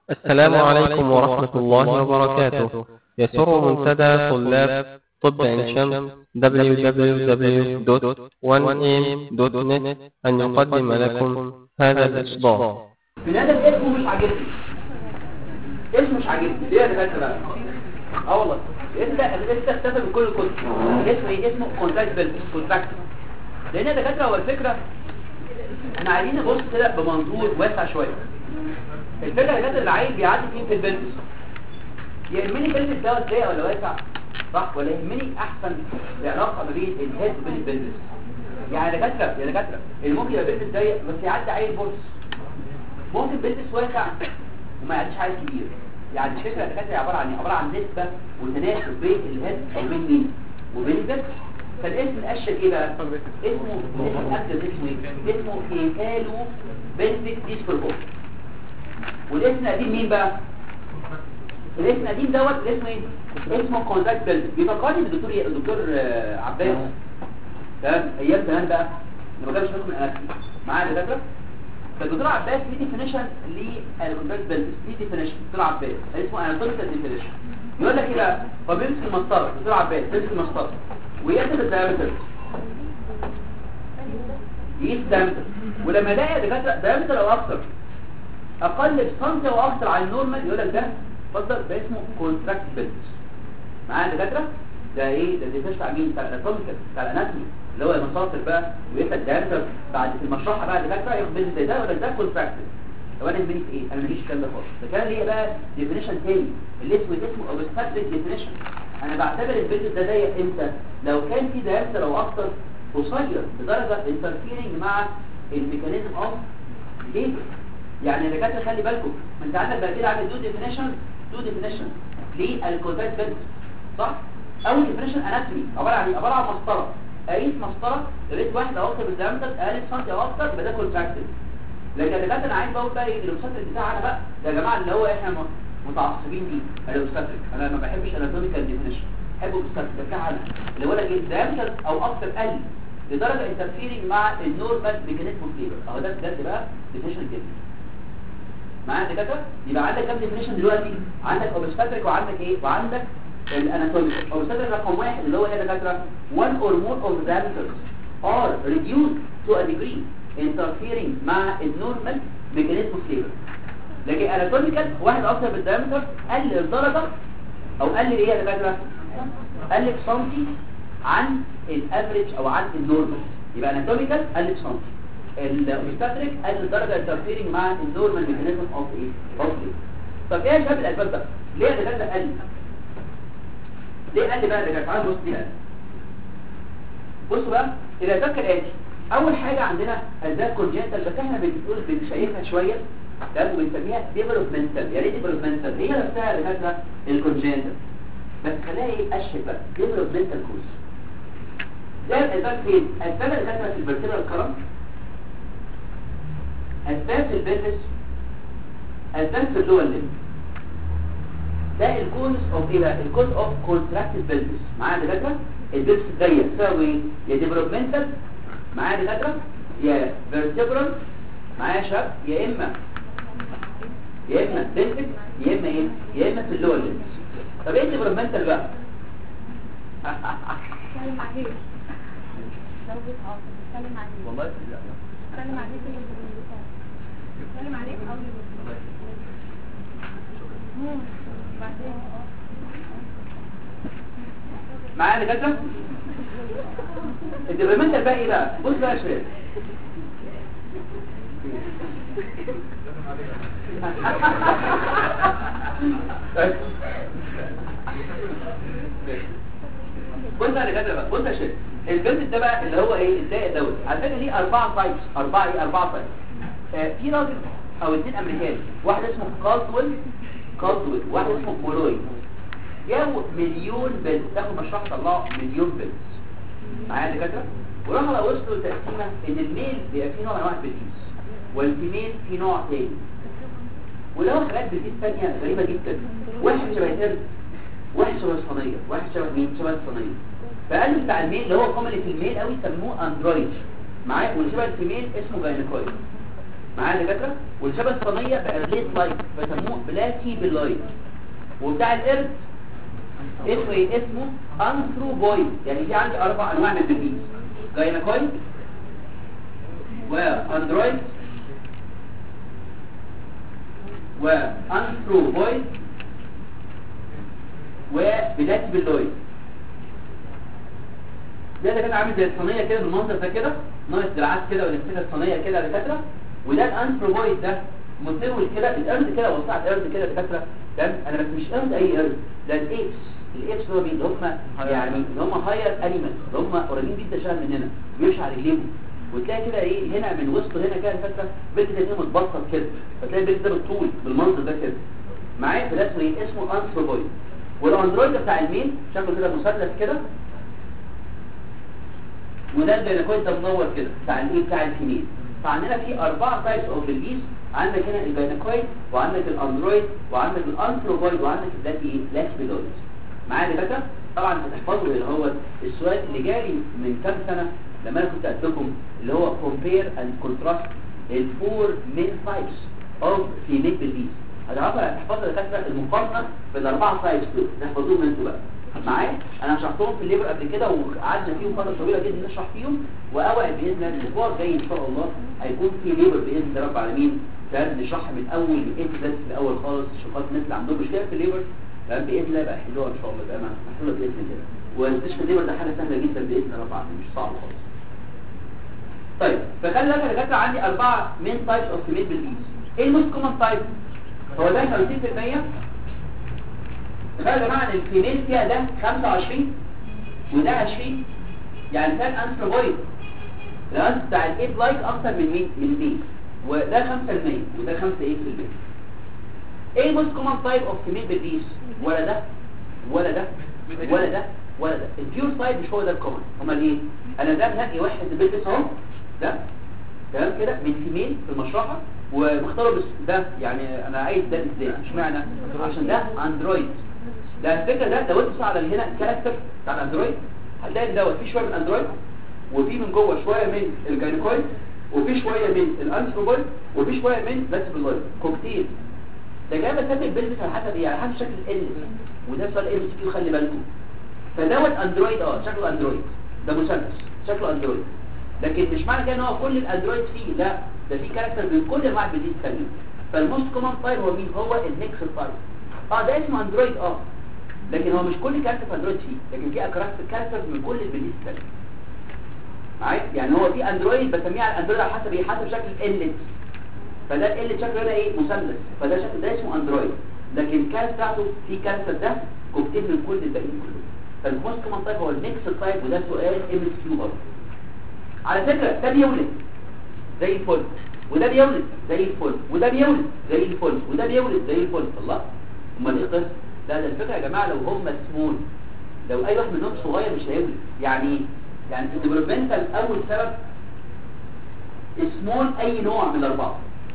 السلام عليكم ورحمة الله وبركاته يسر منتدى طلاب طب عين شمس www.1am.net أن يقدم لكم هذا الإصدار بنادم اسمه مش عاجبني اسمه مش عاجبني ليه يا دكاتره بقى اه والله الاسم ده الاسم ده اختفى من كل الكتب اسمه ايه اسمه كونتراكت بيلد كونتراكت لان يا دكاتره هو الفكره احنا عايزين نبص كده بمنظور واسع شويه الفكره يا دكاتره العيل بيعدي فين في البيلد يهمني بيلد دوت ضيق ولا واسع صح ولا يهمني احسن العلاقه ما بين الهيد وبين البيلد يعني يا دكاتره يا دكاتره اللي ممكن يبقى بيلد ضيق بس يعدي عيل بورس ممكن بيلبس واسع وما يعديش عيل كبير يعني الفكره الدكاتره عباره عن ايه عباره عن نسبه وتناسب بين الهيد وبين مين وبين البيلد فالاسم الاشك ايه بقى اسمه اسمه الاكتر اسمه ايه اسمه ايتالو بنتك ديسبربوك والاسم القديم مين بقى الاسم القديم دوت اسمه ايه اسمه كونتاكت بيلد بيفكرني بالدكتور ايه الدكتور آه، عباس تمام ايام زمان بقى لما كانش بياخد من الاناتومي معايا دكاتره فالدكتور عباس ليه ديفينيشن للكونتاكت بيلد ليه ديفينيشن دكتور عباس اسمه اناتوميكال ديفينيشن يقول لك ايه بقى هو بيمسك المسطره دكتور عباس بيمسك المسطره ويقسم الدايمتر يقيس الدايمتر ولما يلاقي دكاتره دايمتر او اكتر اقل بسنتي او اكتر على النورمال يقول لك ده اتفضل ده اسمه كونتراكت بيلد معايا دكاتره ده ايه ده ديفينيشن بتاع مين بتاع الاناتوميكال بتاع الاناتومي اللي هو المساطر بقى ويفتح الدايمتر بعد في المشرحه بقى دكاتره ياخد بيلد زي ده يقول لك ده كونتراكت طب انا يهمني في ايه انا ماليش الكلام ده خالص ده كان ليه بقى ديفينيشن تاني اللي اسمه اسمه اوبستاتريك ديفينيشن انا بعتبر البيلد ده ضيق امتى لو كان في دايمتر او اكتر قصير لدرجه انترفيرنج مع الميكانيزم اوف بيهيفير يعني يا دكاتره خلي بالكم ما انت عندك بقى كده عامل دو ديفينيشن دو ديفينيشن للكونتاكت بيلد صح اول ديفينيشن اناتومي عباره عن ايه عباره عن مسطره اقيس مسطره لقيت واحد او اكتر بالدايمتر اقل سنتي او اكتر يبقى ده كونتراكتد لكن دلوقتي انا عايز بقول بقى ايه الاوبستاتريك بتاعنا بقى ده يا جماعه اللي هو احنا م- متعصبين بيه الاوبستاتريك انا ما بحبش الاناتوميكال ديفينيشن بحب الاوبستاتريك ده بتاعنا اللي هو لك دايمتر او اكتر قل لدرجه انترفيرنج مع النورمال ميكانيزم اوف ليبر اهو ده بجد بقى ديفينيشن كده معايا دكاتره يبقى عندك كام ديفينيشن دلوقتي عندك اوبستاتريك وعندك ايه وعندك الاناتوميك اوبستاتريك رقم واحد اللي هو ايه يا دكاتره one or more of the diameters are reduced to a degree interfering مع النورمال ميكانيزم اوف ليبر لكن اناتوميكال واحد اكتر بالدايمتر قل لدرجه او قل ايه يا دكاتره قل بسنتي عن الافريج او عن النورمال يبقى اناتوميكال قل بسنتي الاوبستاتريك قل لدرجه انترفيرنج مع النورمال ميكانيزم اوف ايه اوف ليبر طب ايه شاب الاسباب ده ليه يا دكاتره قل ليه قل بقى يا دكاتره تعالوا نبص ليه قل بصوا بقى الاسباب كالاتي اول حاجة عندنا اسباب كونجنتال بس احنا بنقول بنشيكها شوية تمام وبنسميها ديفلوبمنتال يعني ايه ديفلوبمنتال هي نفسها اللي فاكره الكونجنتال بس خليها ايه اشهر بقى ديفلوبمنتال كوز ده الاسباب فين اسباب اللي فاكره في الفيرتيبرال كولم اسباب في البلس اسباب في اللور ليم ده الكوز اوف ايه بقى الكوز اوف كونتراكتد بلس معايا دكاتره البلس ضيق تساوي ايه يا ديفلوبمنتال معايا دكاتره يا فيرتبرال معايا شاب يا اما يا اما بنتك يا اما ايه يا اما في اللور ليمز طب ايه الديفلوبمنتال بقى سلم عليك لو بتقاطع سلم عليك والله لا سلم عليك اللي بتقول سلم عليك او اللي بعدين معايا دكاتره الديفلوبمنتال بقى ايه بقى بص بقى يا شباب بص بقى يا دكاتره بقى بص يا شباب البنت ده بقى اللي هو ايه الداء دوت على فكره ليه اربعه تايبس اربعه ايه اربعه تايبس آه في راجل او اثنين امريكان واحد اسمه كالدويل كالدويل واحد اسمه مولوي جابوا مليون بنت تاخد مشروع طلعوا مليون بنت معايا دكاتره وراحوا لو وصلوا لتقسيمه ان الميل بيبقى فيه نوع من انواع البليس والفيميل في نوع تاني ولو حاجات بليس ثانيه غريبه جدا واحد شبه القرد واحد شبه الصينيه واحد شبه مين شبه الصينيه فقال بتاع الميل اللي هو كومن في الميل قوي سموه اندرويد معايا واللي شبه الفيميل اسمه جاينكويد معايا دكاتره والشبه الصينيه بقى بليت لايك فسموه بلاتي باللايت وبتاع القرد اسمه ايه اسمه انثروبويد يعني في عندي اربع انواع من البيبيز جايناكويد واندرويد وانثروبويد وبلاتي باللايت ده اللي كان عامل زي الصينيه كده بالمنظر ده كده ناقص دراعات كده ولسه الصينيه كده دكاتره وده الانثروبويد ده مطول كده القرد كده وسع القرد كده دكاتره تمام انا بس مش قرد اي قرد ده الايبس الايبس هو مين اللي هم يعني اللي هم هاير انيمال اللي هم قريبين جدا شبه مننا بيمشي على رجليهم وتلاقي كده ايه هنا من وسط هنا كده دكاتره بنت ده متبسط كده فتلاقي البنت ده بالطول بالمنظر ده كده معايا فده اسمه ايه اسمه انثروبويد والاندرويد بتاع المين شكله كده مثلث كده وده الجينيكويد ده منور كده بتاع الايه بتاع الفيميل فعندنا في اربعه تايبس اوف بيبيز عندك هنا الجينيكويد وعندك الاندرويد وعندك الانثروبويد وعندك التي ايه لاتيبيدويد معايا دكاتره طبعا هتحفظوا اللي هو السؤال اللي جالي من كام سنه لما انا كنت اديكم اللي هو compare and contrast الفور main types of female babies هتعرفوا هتحفظوا يا دكاتره المقارنه بين الاربعه تايبس دول تحفظوهم انتوا بقى معايا انا شرحتهم في الليبر قبل كده وقعدنا فيهم فتره طويله جدا نشرح فيهم واوعد باذن الله الاسبوع الجاي ان شاء الله هيكون في ليبر باذن الله رب العالمين تمام نشرحها من اول من ايه بس في الاول خالص شقات الناس اللي عندهم مشكله في الليبر تمام باذن الله بقى يحلوها ان شاء الله بقى محلوله باذن الله واستشفى الليبر ده حاجه سهله جدا باذن الله رب العالمين مش صعبه خالص طيب فخلي بالك يا دكاتره عندي اربعه مين تايبس اوف فيميل بالبيس ايه الموست كومن تايب هو ده 50% تخيل يا جماعه ان الفيميل فيها ده 25 وده 20 يعني كان انثروبويد الانث بتاع الايد لايك اكتر من مين من بي وده 5% وده 5 ايه في المية ايه الموست كومن تايب اوف فيميل بيبيز ولا ده ولا ده ولا ده ولا ده البيور تايب مش هو ده الكومن امال ايه انا ده بنقي واحد بيلبس اهو ده تمام كده من فيميل في المشرحه ومختاره بس ده يعني انا عايز ده ازاي اشمعنى عشان ده اندرويد ده الفكره ده لو انت بص على هنا الكاركتر بتاع الاندرويد هتلاقي دوت في شويه من الاندرويد وفي من جوه شويه من الجاينيكويد وفي شويه من الانثروبويد وفي شويه من لاتيبولويد كوكتيل ده جاي مسافه البيلبس على حسب ايه على حسب شكل ال وده سؤال ام سي كيو خلي بالكم فدوت اندرويد اه شكله اندرويد ده مثلث شكله اندرويد لكن مش معنى كده ان هو كل الاندرويد فيه لا ده في كاركتر من كل انواع البيزيز الثانيه فالموست كومن تايب هو مين هو الميكس تايب اه ده اسمه اندرويد اه لكن هو مش كل كاركتر في اندرويد فيه لكن في كاركتر كاركتر من كل البيزيز الثانيه معايا يعني هو في اندرويد بسميه على الاندرويد على حسب ايه حسب شكل ال فده ال شكله هنا ايه مثلث فده شكل ده اسمه اندرويد لكن الكاركتر بتاعته في كاركتر ده كوكتيل من كل الباقيين كلهم فالموست كومن تايب هو الميكس تايب وده سؤال ام اس كيو برضه على فكره ده بيولد زي الفل وده بيولد زي الفل وده بيولد زي الفل وده بيولد زي الفل الله امال ايه القصه لا ده الفكره يا جماعه لو هم سمول لو اي واحد منهم صغير مش هيولد يعني يعني في الديفلوبمنتال اول سبب سمول اي نوع من الاربعه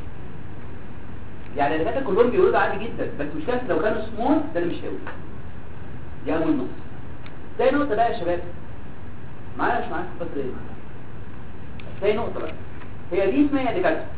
يعني الدكاتره كلهم بيولدوا عادي جدا بس مش كده لو كانوا سمول ده اللي مش هيولد دي اول نقطه تاني نقطه بقى يا شباب معايا مش معايا بس ايه تاني نقطه بقى هي دي اسمها ايه يا دكاتره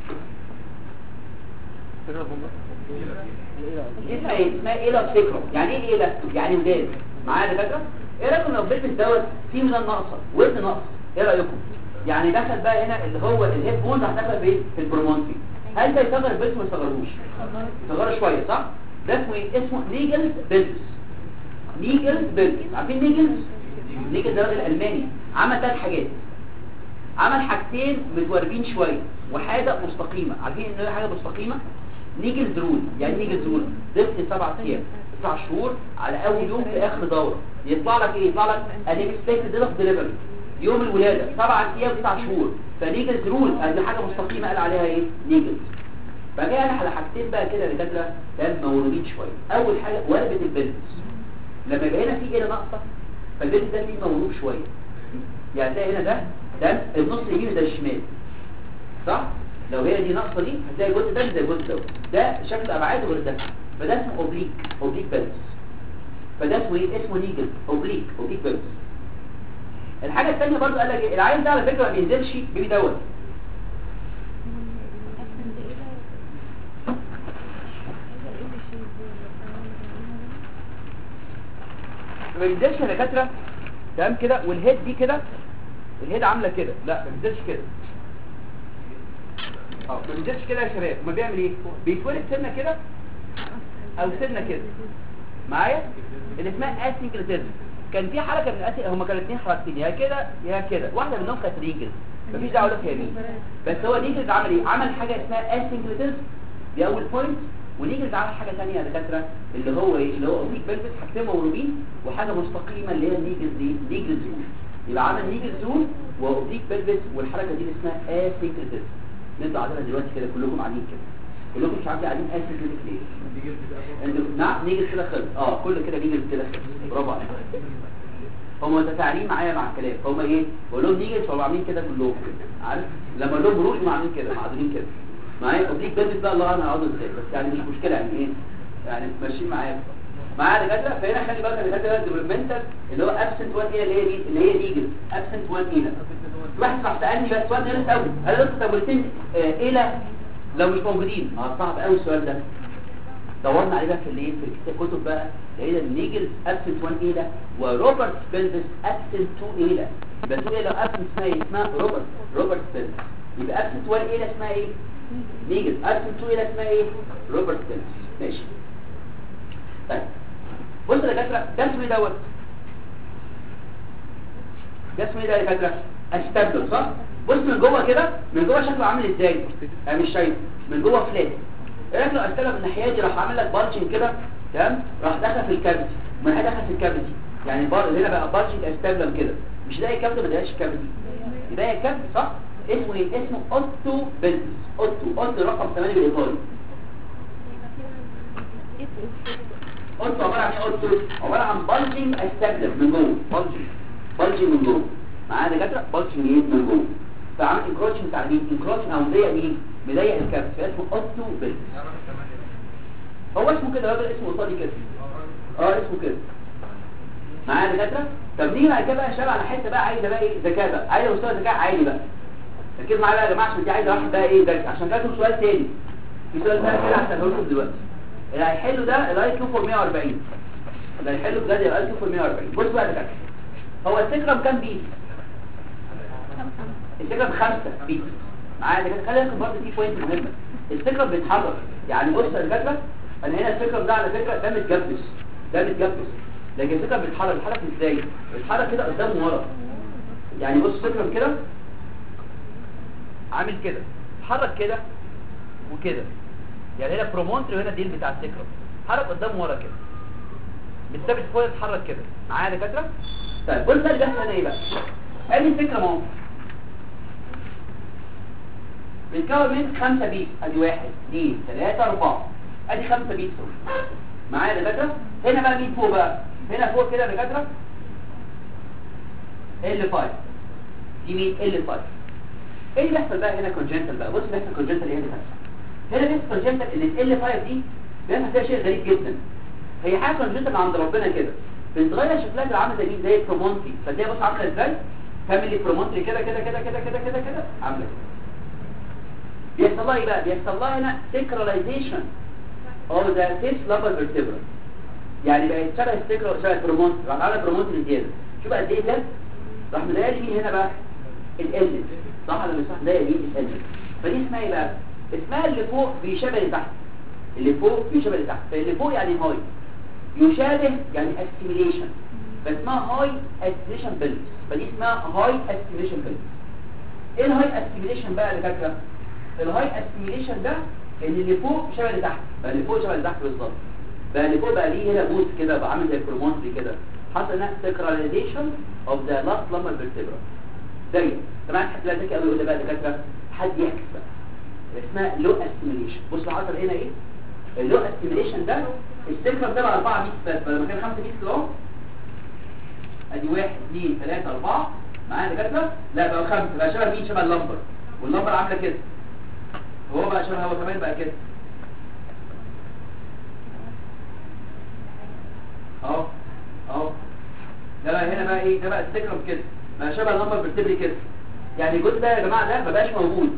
دي اسمها ايه اسمها ايه لا فكره يعني ايه ايه لا يعني وداد معايا يا دكاتره ايه رايكم لو بيلبس دوت فيه من الناقصه ودن ناقص ايه رايكم يعني دخل بقى هنا اللي هو الهيد بونز هتدخل بايه في البرومونتي هل ده يصغر البلس ولا يصغروش يصغره شويه صح ده اسمه ايه اسمه نيجلز بيلس نيجلز بيلس عارفين نيجلز نيجلز ده راجل الماني عمل ثلاث حاجات عمل حاجتين متوربين شويه وحاجه مستقيمه عارفين ان هي حاجه مستقيمه نيجلز رول يعني نيجلز رول ضفت سبع ايام تسع شهور على اول يوم في اخر دوره يطلع لك ايه يطلع لك unexpected death of delivery يوم الولاده سبع ايام تسع شهور فنيجلز رول دي حاجه مستقيمه قال عليها ايه نيجلز فجاء انا على حاجتين بقى كده دكاتره كان مولودين شويه اول حاجه ولبه البنت لما يبقى هنا في هنا ناقصه فالبنت ده فيه مولود شويه يعني تلاقي هنا ده ده النص اليمين ده الشمال صح لو هي دي ناقصه دي هتلاقي الجزء ده زي الجزء ده ده شكل ابعاده غير ده فده اسمه اوبليك اوبليك بلس فده اسمه ايه اسمه نيجل اوبليك اوبليك بلس الحاجه الثانيه برضو قال لك ايه العين ده على فكره ما بينزلش بيبي دوت ما بينزلش يا دكاتره تمام كده والهيد دي كده الهيد عامله كده لا ما بينزلش كده اه ما بينزلش كده يا شباب ما بيعمل ايه بيتولد سنه كده او سنه كده معايا اللي اسمها اسينكريتيزم كان في حركه من الاسي هما كانوا اثنين حركتين يا كده يا كده واحده منهم كانت ريجل مفيش دعوه لك هي مين بس هو نيجلز عمل ايه عمل حاجه اسمها اسينكريتيزم دي اول بوينت ونيجلز عمل حاجه ثانيه يا دكاتره اللي هو ايه اللي هو اوبليك بلفس حاجتين موربين وحاجه مستقيمه اللي هي النيجلز دي نيجلز زون يبقى عمل نيجلز زون واوبليك بلفس والحركه دي اللي اسمها اسينكريتيزم نطلع عليها دلوقتي كده كلكم قاعدين كده كلكم مش عارفين قاعدين اسينكريتيزم ليه انتوا نعم نيجي كده خلص اه كل كده نيجي كده خلص برافو عليك هم متفاعلين معايا مع الكلام هم ايه بقول لهم نيجي فهم عاملين كده كلهم عارف لما اقول لهم روح عاملين كده معدولين كده معايا اوبليك بيلبس بقى الله انا هقعد ازاي بس يعني مش مشكله يعني ايه يعني ماشيين معايا معايا دكاتره فهنا خلي بالك دكاتره الديفلوبمنتال اللي هو ابسنت 1 ايه اللي هي دي اللي هي نيجل ابسنت 1 ايه واحد راح سالني بقى سؤال غير قوي قال لي طب والاثنين ايه لا لو مش موجودين اه صعب قوي السؤال ده دورنا عليه بقى في الايه في الكتب بقى لقينا النيجل ابسنت 1 ايه ده وروبرت بيلفس ابسنت 2 ايه ده يبقى 2 ايه لو ابسنت اسمها ايه اسمها روبرت روبرت بيلفس يبقى ابسنت 1 ايه ده اسمها ايه نيجل ابسنت 2 ايه ده اسمها ايه روبرت بيلفس ماشي طيب بص يا دكاتره ده اسمه ايه دوت ده اسمه ايه ده يا دكاتره استبدل صح بص من جوه كده من جوه شكله عامل ازاي انا مش شايف من جوه فلات ايه لو استلم من الناحيه دي راح عامل لك بارشن كده تمام راح دخل في الكافيتي من هنا دخل في الكافيتي يعني بار... هنا بقى بارشن استبلم كده مش لاقي كافيتي ما لقاش كافيتي يبقى كافيتي صح اسمه ايه اسمه اوتو بيلز اوتو اوتو رقم 8 بالايطالي اوتو عباره عن ايه اوتو عباره عن بلجنج استبلم من جوه بلجنج بلجنج من جوه معايا دكاتره بلجنج ايه من جوه فعمل انكروتشن بتاع مين انكروتشن او مضيق مين مضيق الكافيتي اسمه اوتو بيلز هو اسمه كده راجل اسمه قصادي كده اه اسمه كده معايا دكاتره طب نيجي بعد كده بقى شباب على حته بقى عايزه بقى ايه ذكاء بقى عايزه مستوى ذكاء عالي بقى ركزوا معايا بقى يا جماعه عشان دي عايزه واحد بقى ايه ذكي عشان جاتهم سؤال تاني في سؤال ثاني كده هساله لكم دلوقتي اللي هيحله ده الاي كيو 440 اللي هيحله بجد الاي كيو 440 بص بقى يا دكاتره هو السكرم كام بيت السكرم خمسة بيت معايا دكاتره خلي بالكم برضه في بوينت مهمه السكرم بيتحرك يعني بص يا دكاتره انا هنا السكرم ده على فكره ده متجبس ده متجبس لكن السكرم بيتحرك بيتحرك ازاي بيتحرك كده قدام وورا يعني بص السكرم كده عامل كده اتحرك كده وكده يعني هنا برومونتري وهنا ديل بتاع السكرم اتحرك قدام ورا كده بالثابت فوق اتحرك كده معايا يا دكاتره طيب بص بقى اللي بيحصل هنا ايه بقى ادي السكرم اهو بيتكون من خمسة بيت ادي واحد اثنين ثلاثة اربعة ادي خمسة بيت فوق معايا يا دكاتره هنا بقى مين فوق بقى هنا فوق كده يا دكاتره ال 5 دي مين ال 5 ايه اللي بيحصل بقى هنا كونجنتال بقى بص بيحصل كونجنتال ايه اللي بيحصل هنا بيحصل كونجنتال ان ال 5 دي بيحصل فيها شيء غريب جدا هي حاجه كونجنتال عند ربنا كده بتتغير شكلها كده عامله زي مين زي البرومونتري فتلاقي بص عامله ازاي تعمل لي برومونتري كده كده كده كده كده كده كده عامله كده بيحصل لها ايه بقى بيحصل لها هنا سيكراليزيشن او ذا فيس لابر فيرتبرا يعني بقت شبه السيكرا شبه البرومونتري راح على البرومونتري زياده شوف قد ايه ده راح ملاقي مين هنا بقى ال صح ولا مش صح ده مين ال فدي اسمها ايه بقى اسمها اللي فوق بيشبه اللي تحت اللي فوق بيشبه اللي تحت فاللي فوق يعني هاي يشابه يعني اسيميليشن فاسمها هاي اسيميليشن بيلد فدي اسمها هاي اسيميليشن بيلد ايه الهاي اسيميليشن بقى اللي فاكره الهاي اسيميليشن ده ان اللي فوق شبه اللي تحت بقى اللي فوق شبه اللي تحت بالظبط بقى اللي فوق بقى ليه هنا بوت كده بقى عامل زي الكرومونتري كده حصل هنا سيكراليزيشن اوف ذا لاست لمبر فيرتبرا زي طبعا حد بقى ذكي قوي يقول لي بقى دكاتره حد يعكس بقى اسمها لو اسيميليشن بص اللي حصل هنا ايه اللو اسيميليشن ده السيكرم ده بقى 4 بيت بس بدل ما كان 5 بيت كده اهو ادي 1 2 3 4 معايا دكاتره لا بقى 5 بقى شبه مين شبه اللمبر واللمبر عامله كده وهو بقى شبه هو كمان بقى كده اهو اهو ده بقى هنا بقى ايه ده بقى السكرم كده بقى شبه اللمبر بالتبري كده يعني الجزء ده يا جماعه ده ما بقاش موجود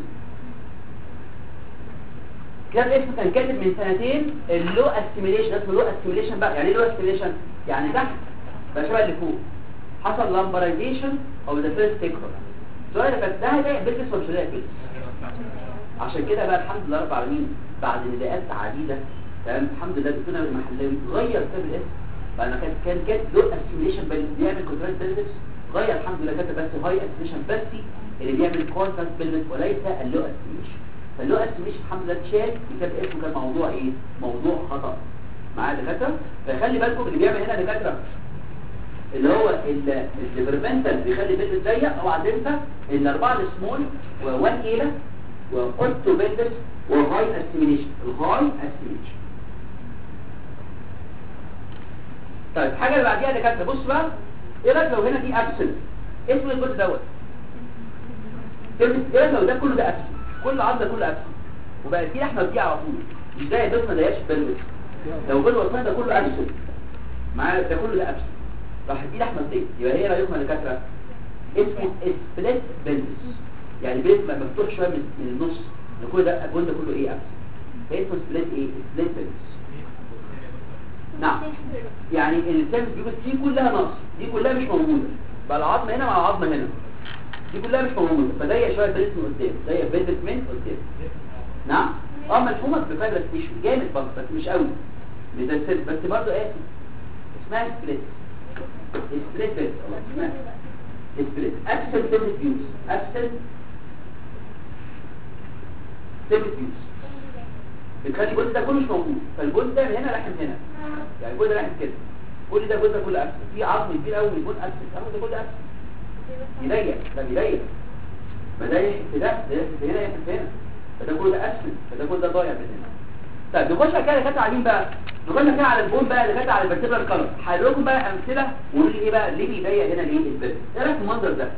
كان اسمه كان كاتب من سنتين اللو اسيميليشن اسمه لو اسيميليشن بقى يعني ايه لو اسيميليشن يعني تحت بقى شبه اللي فوق حصل لامبرايزيشن او ذا فيرست سيكرم سؤال بس ده هيضايق بيلبس ولا مش هيضايق بيلبس عشان كده بقى الحمد لله رب العالمين بعد نداءات عديده تمام الحمد لله دكتور المحلاوي غير كتاب الاسم بعد ما كان كان كاتب له اسيميليشن بيعمل كونتراكت بيلبس غير الحمد لله كاتب بس هاي اسيميليشن بس اللي بيعمل كونتراكت بيلبس وليس اللو اسيميليشن فاللو اسيميليشن الحمد لله اتشال كتاب اسمه كان موضوع ايه موضوع خطا معايا دكاتره فخلي بالكم اللي بيعمل هنا دكاتره اللي هو الديفرمنتال بيخلي بيلبس ضيق اوعى تنسى الاربعه السمول ووان ايلا واوتو بيلبس وهاي اسيميليشن الهاي اسيميليشن طيب الحاجه اللي بعديها اللي كانت بص بقى ايه رايك لو هنا في ابسنت اسم الجزء دوت كلمه ايه رايك لو ده كله ده ابسنت كل عضله كله ابسنت وبقى في احنا دي على طول مش زي بس ما لاقيش بلبس لو كل وصلنا ده كله ابسنت معايا ده كله ده ابسنت راح ادي احمد دي يبقى هي رايكم يا دكاتره اسمه سبليت بلبس يعني بيت مفتوح شويه من من النص كل ده الجزء ده كله ايه ابسنت فاسمه سبليت ايه سبليت بلبس نعم يعني الانسان بيقول دي كلها نقص دي كلها مش موجوده بقى العظمه هنا مع العظمه هنا دي كلها مش موجوده فضيق شويه بلس من قدام ضيق بلس من قدام نعم اه ملحومه بفايبرس تيشو جامد برضه بس مش قوي مش زي السيل بس برضه قاسي اسمها سبليت سبليت بلس اسمها سبليت ابسل سيمت فيوز ابسل سيمت فيوز بتخلي الجزء ده كله مش موجود فالجزء ده من هنا رايح من هنا يعني الجزء ده رايح كده كل ده جزء كله ابسل في عظم كبير قوي يكون ابسل اهو ده كله ابسل يضيق ده بيضيق بضيق في ده ده يحس هنا يحس هنا فده كله ده ابسل فده كله ده ضايع من هنا طيب نخش كده اللي كانت عليهم بقى نخش كده على البون بقى اللي كانت على الفيرتيبرال كلر هقول لكم بقى امثله وقولوا لي ايه بقى ليه بيضيق هنا ليه البيت ايه رايك في المنظر ده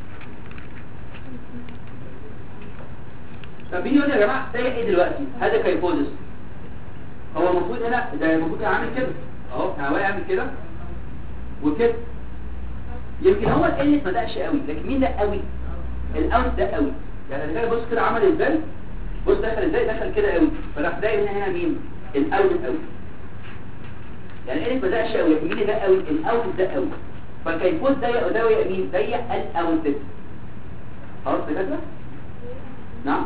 طب مين يقول لي يا جماعه ده ايه دلوقتي هذا كايفوزس هو المفروض هنا ده المفروض كان عامل كده اهو هو يعمل كده وكده يمكن هو القلة ما دقش قوي لكن مين ده قوي الاوت ده قوي يعني اللي بص كده عمل ازاي بص دخل ازاي دخل كده قوي فراح داير هنا هنا مين الاوت قوي يعني القلة ما دقش قوي لكن مين ده قوي الاوت ده قوي فالكيفوز ضيق وده مين ضيق الاوت ده خلاص كده نعم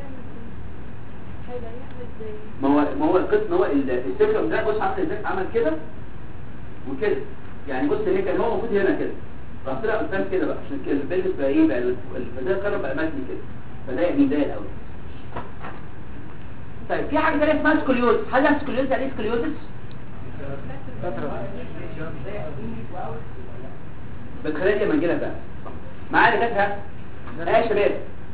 ما هو ما هو القسم هو السكرم ده بص عامل ازاي عمل كده وكده يعني بص هي كان هو المفروض هنا كده راح طلع قدام كده بقى عشان كده البلد بقى ايه بقى الفزايه القرب بقى متني كده فده يعني ده الاول طيب في حاجه ثانيه اسمها سكوليوز هل ده سكوليوز يعني سكوليوزس بتخلي لما نجي لها بقى معايا دكاتره اه يا شباب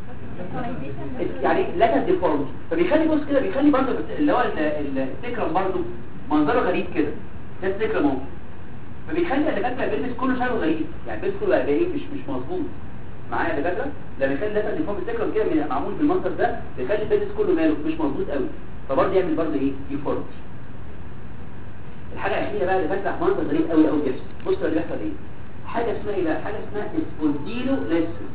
يعني لك ديفورم فبيخلي بص كده بيخلي برضه اللي هو السكرم برضه منظره غريب كده ده السكرم اهو فبيخلي الدكاتره بيلبس كله شكله غريب يعني بيلبس كله بقى ايه مش مش مظبوط معايا يا دكاتره لما يخلي لك ديفورم السكرم كده من- معمول بالمنظر ده بيخلي البيلبس كله ماله مش مظبوط قوي فبرضه يعمل برضه ايه ديفورم الحاجه الاخيره بقى اللي فاتت منظر غريب قوي قوي بيحصل بص اللي بيحصل ايه حاجه اسمها ايه بقى حاجه اسمها سبونديلو ليسس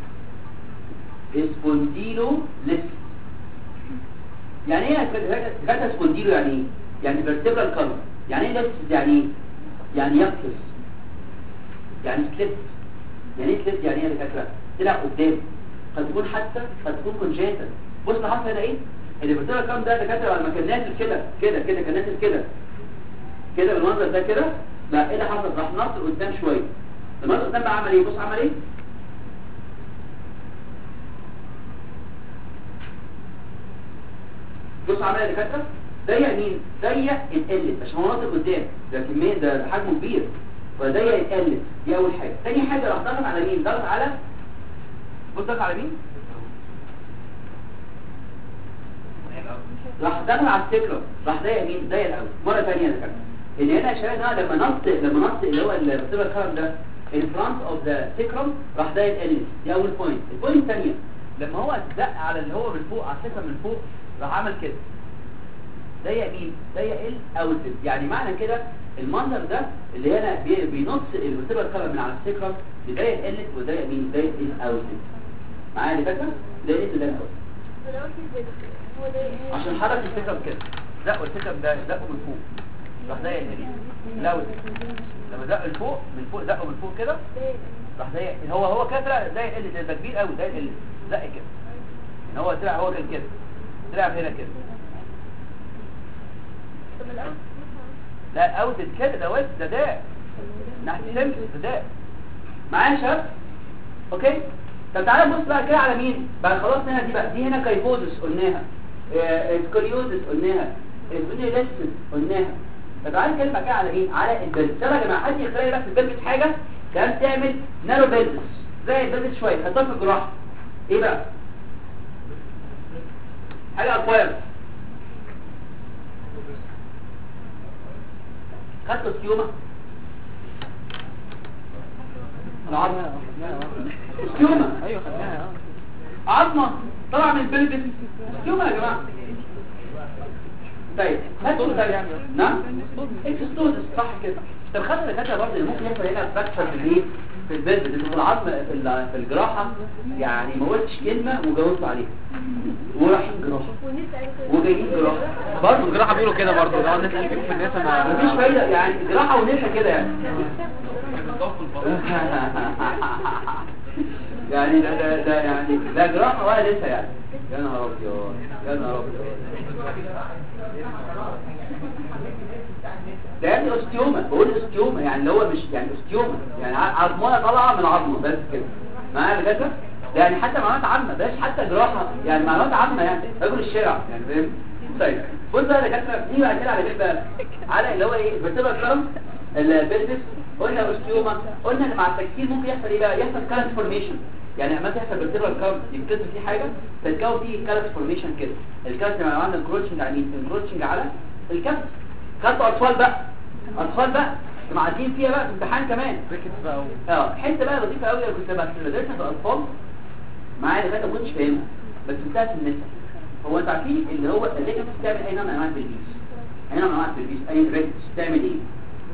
سبونديلو ليست يعني ايه كاتا سبونديلو يعني ايه يعني فيرتيبرال كلر يعني ايه ليست يعني ايه يعني يقفز يعني سليب يعني ايه سليب يعني ايه يا دكاتره طلع قدام قد تكون حتى قد تكون كونجيتا بص اللي حصل هنا ايه اللي فيرتيبرال كلر ده دكاتره لما كان نازل كده كده كده كان نازل كده كده بالمنظر ده كده لا ايه اللي حصل راح نط قدام شويه المنظر قدام بقى عمل ايه بص عمل ايه بص عمل ايه دكاتره ضيق مين ضيق القلت عشان هو ناطق قدام ده كميه ده حجمه كبير فضيق القلت دي اول حاجه تاني حاجه راح ضغط على مين ضغط على بص ضغط على مين راح ضغط على السكرة راح ضيق مين ضيق الاول مره ثانيه يا دكاتره ان هنا يا شباب ده لما نط لما نط اللي هو الريسيفر كارم ده الفرونت اوف ذا سكرم راح ضيق القلت دي اول بوينت البوينت الثانيه لما هو دق على اللي هو من فوق على السكرم من فوق راح عمل كده ضيق مين ضيق الاوتد يعني معنى كده المنظر ده اللي هنا بي- بينص الريسيفر كارم من على السكرم بضيق القلت وضيق مين ضيق الاوتد معايا اللي فاكره ضيق ده الاوتد عشان حرك السكرم كده زقوا السكرم ده زقوا من فوق راح زي الهري لو لما زق لفوق من فوق زقه من فوق كده راح زي هو هو كده طلع زي ال ده كبير قوي زي ال زق كده ان هو طلع هو كان كده طلع هنا كده لا اوت كده ده واد ده ده ناحيه الشمس ده ده معايا يا شباب اوكي طب تعالى بص بقى كده على مين بقى خلاص هنا دي بقى دي هنا كايفوزس قلناها آه، سكوليوزس قلناها سبونيليسيس قلناها طب تعالى نتكلم بقى كده على ايه على البلد يلا يا جماعه حد يختار لي بقى في البلد حاجه كان تعمل نارو بلدس زي البلد شويه حطها في الجراحه ايه بقى حاجه اقوال خدتوا سيومه العظمه سيومه ايوه خدناها اه عظمه طلع من البلبس سيومه يا جماعه طيب هاتوا طيب نعم اكستوزس صح كده طب خدنا الدكاتره برضه اللي ممكن يحصل هنا فراكشر في الايه في البلبس اللي في العظم في ال- في الجراحه يعني ما قلتش كلمه وجاوبت عليها ورايحين جراحه وجايين جراحه برضه الجراحه بيقولوا كده برضه لو الناس قلبك في الناس انا مفيش فايده يعني جراحه ونسا كده يعني يعني ده ده ده يعني لا جراحه ولا لسه يعني يا نهار ابيض يا نهار ابيض ده يعني اوستيوما بقول اوستيوما يعني اللي هو مش يعني اوستيوما يعني ع- عظمه طالعه من العظمه بس كده معايا كده ده يعني حتى معلومات عامه بلاش حتى جراحه يعني معلومات عامه يعني رجل الشارع يعني فاهم طيب بص بقى يا دكاتره دي بقى كده على كده بقى على اللي هو ايه الفيرتيبرال كلام البيزنس قلنا اوستيوما قلنا ان مع التكسير ممكن يحصل ايه بقى يحصل كارنت فورميشن يعني لما تحصل فيرتيبرال كلام يتكسر فيه حاجه فتتكون فيه كارنت فورميشن كده الكارنت لما عملنا انكروتشنج على مين انكروتشنج على الكبد خدتوا اطفال بقى اطفال بقى انتوا معديين فيها بقى في امتحان كمان ركز بقى و- اه حته بقى لطيفه قوي انا كنت بدرسها في الاطفال معايا لغايه ما كنتش فاهمها بس انتهت في النساء هو انتوا عارفين اللي هو الريكس بتعمل اي نوع من انواع البلبيس اي نوع من انواع البلبيس اي ريكس بتعمل ايه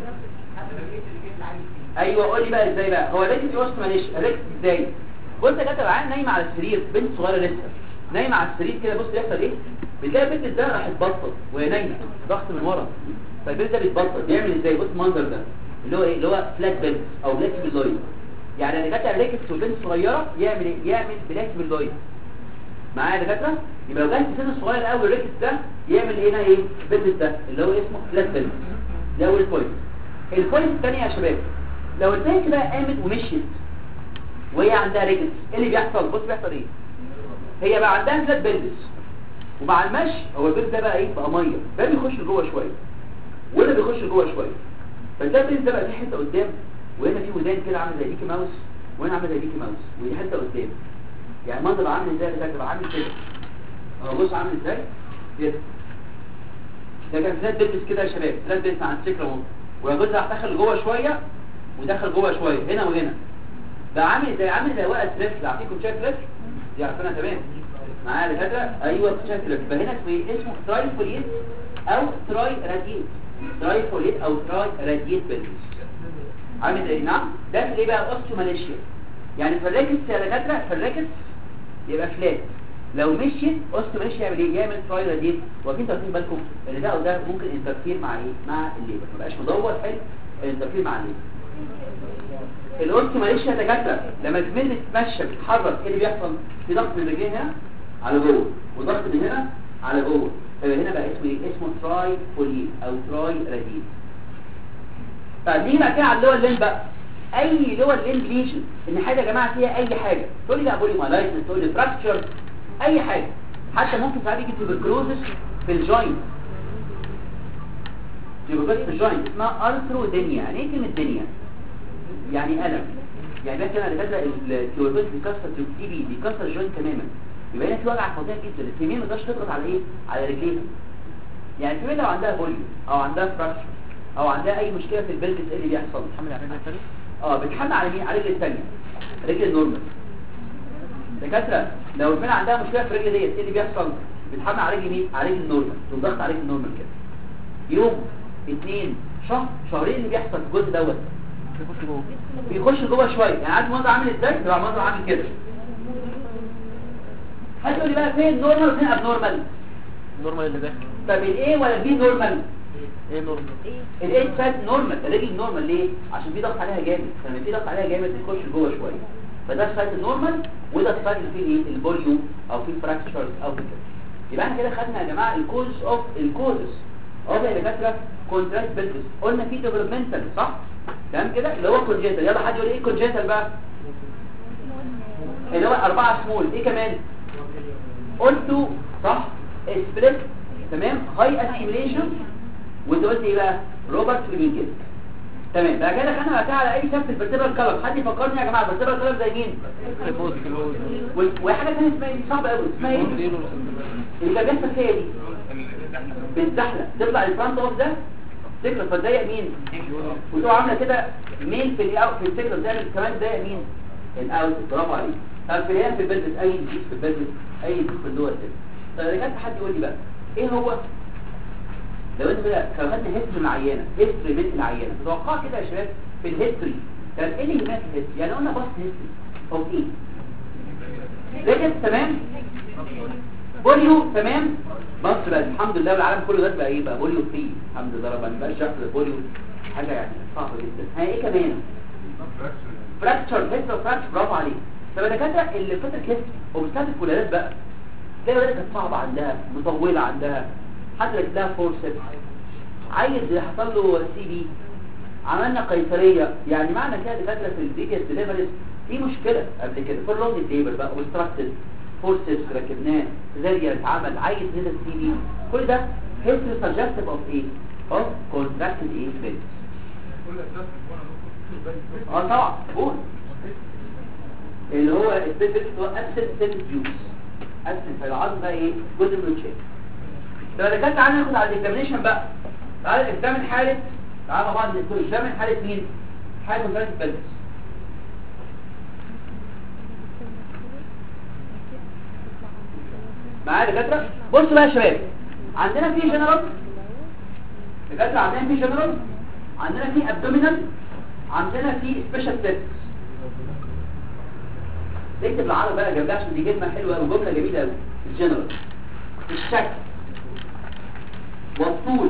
ايوه قول لي بقى ازاي بقى هو الريكس وسط معلش الريكس ازاي بص يا كاتب عين نايمه على السرير بنت صغيره لسه نايمه على السرير كده بص بيحصل ايه بتلاقي البنت ده راح تبطل وهي نايمه ضغط من ورا فالبنت ده بيتبطل بيعمل ازاي بص المنظر ده اللي هو ايه اللي هو فلات بيلز او بلاك باللويد يعني اللي كاتب ريكس وبنت صغيره يعمل ايه يعمل بلاك باللويد معايا يا دكاتره يبقى لو كان في سن صغير قوي الريكس ده يعمل هنا ايه البيلز ده اللي هو اسمه فلات بيلز ده اول بوينت البوينت الثانيه يا شباب لو البنت بقى قامت ومشيت وهي عندها ريكس ايه اللي بيحصل بص بيحصل ايه هي بقى عندها فلات بيلز ومع المشي هو البيلز ده بقى ايه بقى ميه ده بيخش لجوه شويه وده بيخش لجوه شويه فتلاقي البيلز ده بقى في حته قدام وهنا في ودان كده عامله زي بيكي ماوس وهنا عامله زي بيكي ماوس ودي حته قدام يعني المنظر عامل ازاي ده بقى عامل كده اهو بص عامل ازاي كده ده كان فلات بيلز كده يا شباب فلات بيلز عن السكر اهو والجزء راح دخل لجوه شويه ودخل جوه شويه هنا وهنا ده عامل زي عامل زي ورقه سليف اعطيكم شايف سليف دي عارفينها تمام معايا دكاتره ايوه شايف سليف يبقى هنا اسمه ايه اسمه تراي فوليت او تراي راديت تراي فوليت او تراي راديت بيلز عامل زي نعم ده في ايه بقى اوستيوماليشيا يعني في الريكس يا دكاتره في الريكس يبقى فلات لو مشيت اوستيوماليشيا يعمل ايه يعمل تراي راديت واكيد واخدين بالكم ان ده وده ممكن انترفير مع ايه مع الليبر ما بقاش مدور حلو انترفير مع الليبر الاوستيوماليشيا يا دكاتره لما الجميل بتتمشى بتتحرك ايه اللي بيحصل في ضغط من الرجلين هنا على جوه وضغط من هنا على جوه فيبقى هنا بقى اسمه ايه اسمه تراي فوليت او تراي راديت طيب نيجي بقى كده على اللي هو اللين بقى اي اللي هو اللين ليجن ان حاجه يا جماعه فيها اي حاجه تقول لي لا بولي مالايتس تقول لي فراكتشر اي حاجه حتى ممكن ساعات يجي تيبركلوزس في الجوينت تيبركلوزس في الجوينت اسمها ارثرودينيا يعني ايه كلمه دنيا يعني الم يعني مثلا اللي بدأ التيوبوز بيكسر تي بي بيكسر الجوينت تماما يبقى هنا في وجع فظيع جدا الفيميل ما تقدرش تضغط على ايه على رجليها يعني الفيميل لو عندها بوليو او عندها فراكشر او عندها اي مشكله في البلبس ايه اللي بيحصل حمل على الرجل الثاني اه بتحمل على مين على الرجل الثانيه رجل النورمال دكاتره لو الفيميل عندها مشكله في الرجل ديت ايه اللي بيحصل بتحمل على رجل مين على رجل النورمال تقوم ضغط على رجل النورمال كده يوم اثنين شهر شهرين اللي بيحصل في الجزء دوت بيخش جوه بيخش جوه شويه يعني عارف المنظر عامل ازاي يبقى المنظر عامل كده هتقول لي بقى فين نورمال وفين اب نورمال النورمال اللي داخل طب الايه ولا البي نورمال ايه نورمال الايد سايد نورمال الرجل نورمال ليه عشان في ضغط عليها جامد فلما في ضغط عليها جامد بتخش جوه شويه فده السايد النورمال وده السايد اللي فيه ايه البوليو او فيه فراكشرز او كده يبقى احنا كده خدنا يا جماعه الكوز اوف الكوزز اوف يا دكاتره كونتراكت بيلفس قلنا في ديفلوبمنتال صح تمام كده اللي هو كونجيتال يلا حد يقول ايه كونجيتال بقى اللي هو أربعة سمول ايه كمان قلتوا صح سبليت تمام هاي اسيميليشن وانت قلت ايه بقى روبرت فلينجل تمام بقى كده خدنا بقى على اي شكل الفرتبرال كلر حد يفكرني يا جماعه الفرتبرال كلر زي مين كيبوز كيبوز وال- وحاجه ثانيه اسمها ايه صعبه قوي اسمها ايه اللي كان بيحصل فيها دي بتزحلق تطلع الفرونت اوف ده تكره فتضايق مين وتبقى عامله كده ميل في الاوت في التكره تعمل كمان تضايق مين الاوت برافو عليك طب في الهيام في البلد اي جديد في البلد اي جديد في اللور كده طب اذا كان حد يقول لي بقى ايه هو لو انت بقى كان خدنا هيستوري من العيانه هيستوري من العيانه تتوقع كده يا شباب في الهيستوري كان ايه اللي هناك في الهيستوري يعني قلنا بس هيستوري اوف ايه رجل تمام بوليو تمام مصر بقى الحمد لله والعالم كله ده بقى ايه بقى بوليو فري الحمد لله ربنا ما بقاش يحصل بوليو حاجه يعني صعبه جدا ها ايه كمان فراكتشر هيستر فراكتشر برافو عليك طب انا كده اللي فتره هيستري وبتاعت الولادات بقى تلاقي ولادة كانت صعبه عندها مطوله عندها حتى لك لها فورسبس عايز يحصل له سي بي عملنا قيصريه يعني معنى كده دكاتره في الفيجاس ديليفريز في مشكله قبل كده فور لونج ليبر بقى وستراكتد فورسبس ركبناه سيزاريا اتعمل عايز هنا السي بي كل ده هيستري سجستيف اوف ايه اوف كونتراكتد ايه بيلز اه طبعا قول اللي هو السيفت هو ابسنت سيفت جوز ابسنت فالعظم بقى ايه جزء من الشيء طب انا كنت تعالى ناخد على الاكزامينشن بقى تعالى اكزامن حاله تعالى مع بعض نقول اكزامن حاله مين حاله كونتراكت بيلز معايا دكاتره بصوا بقى يا شباب عندنا في جنرال دكاتره عندنا في جنرال عندنا في ابدومينال عندنا في سبيشال تيست نكتب العربي بقى جنبها عشان دي كلمه حلوه قوي جمله جميله قوي الجنرال الشكل والطول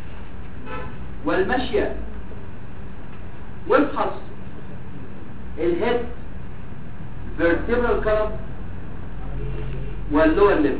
والمشيه وابحث الهيد vertebral column واللور ليمز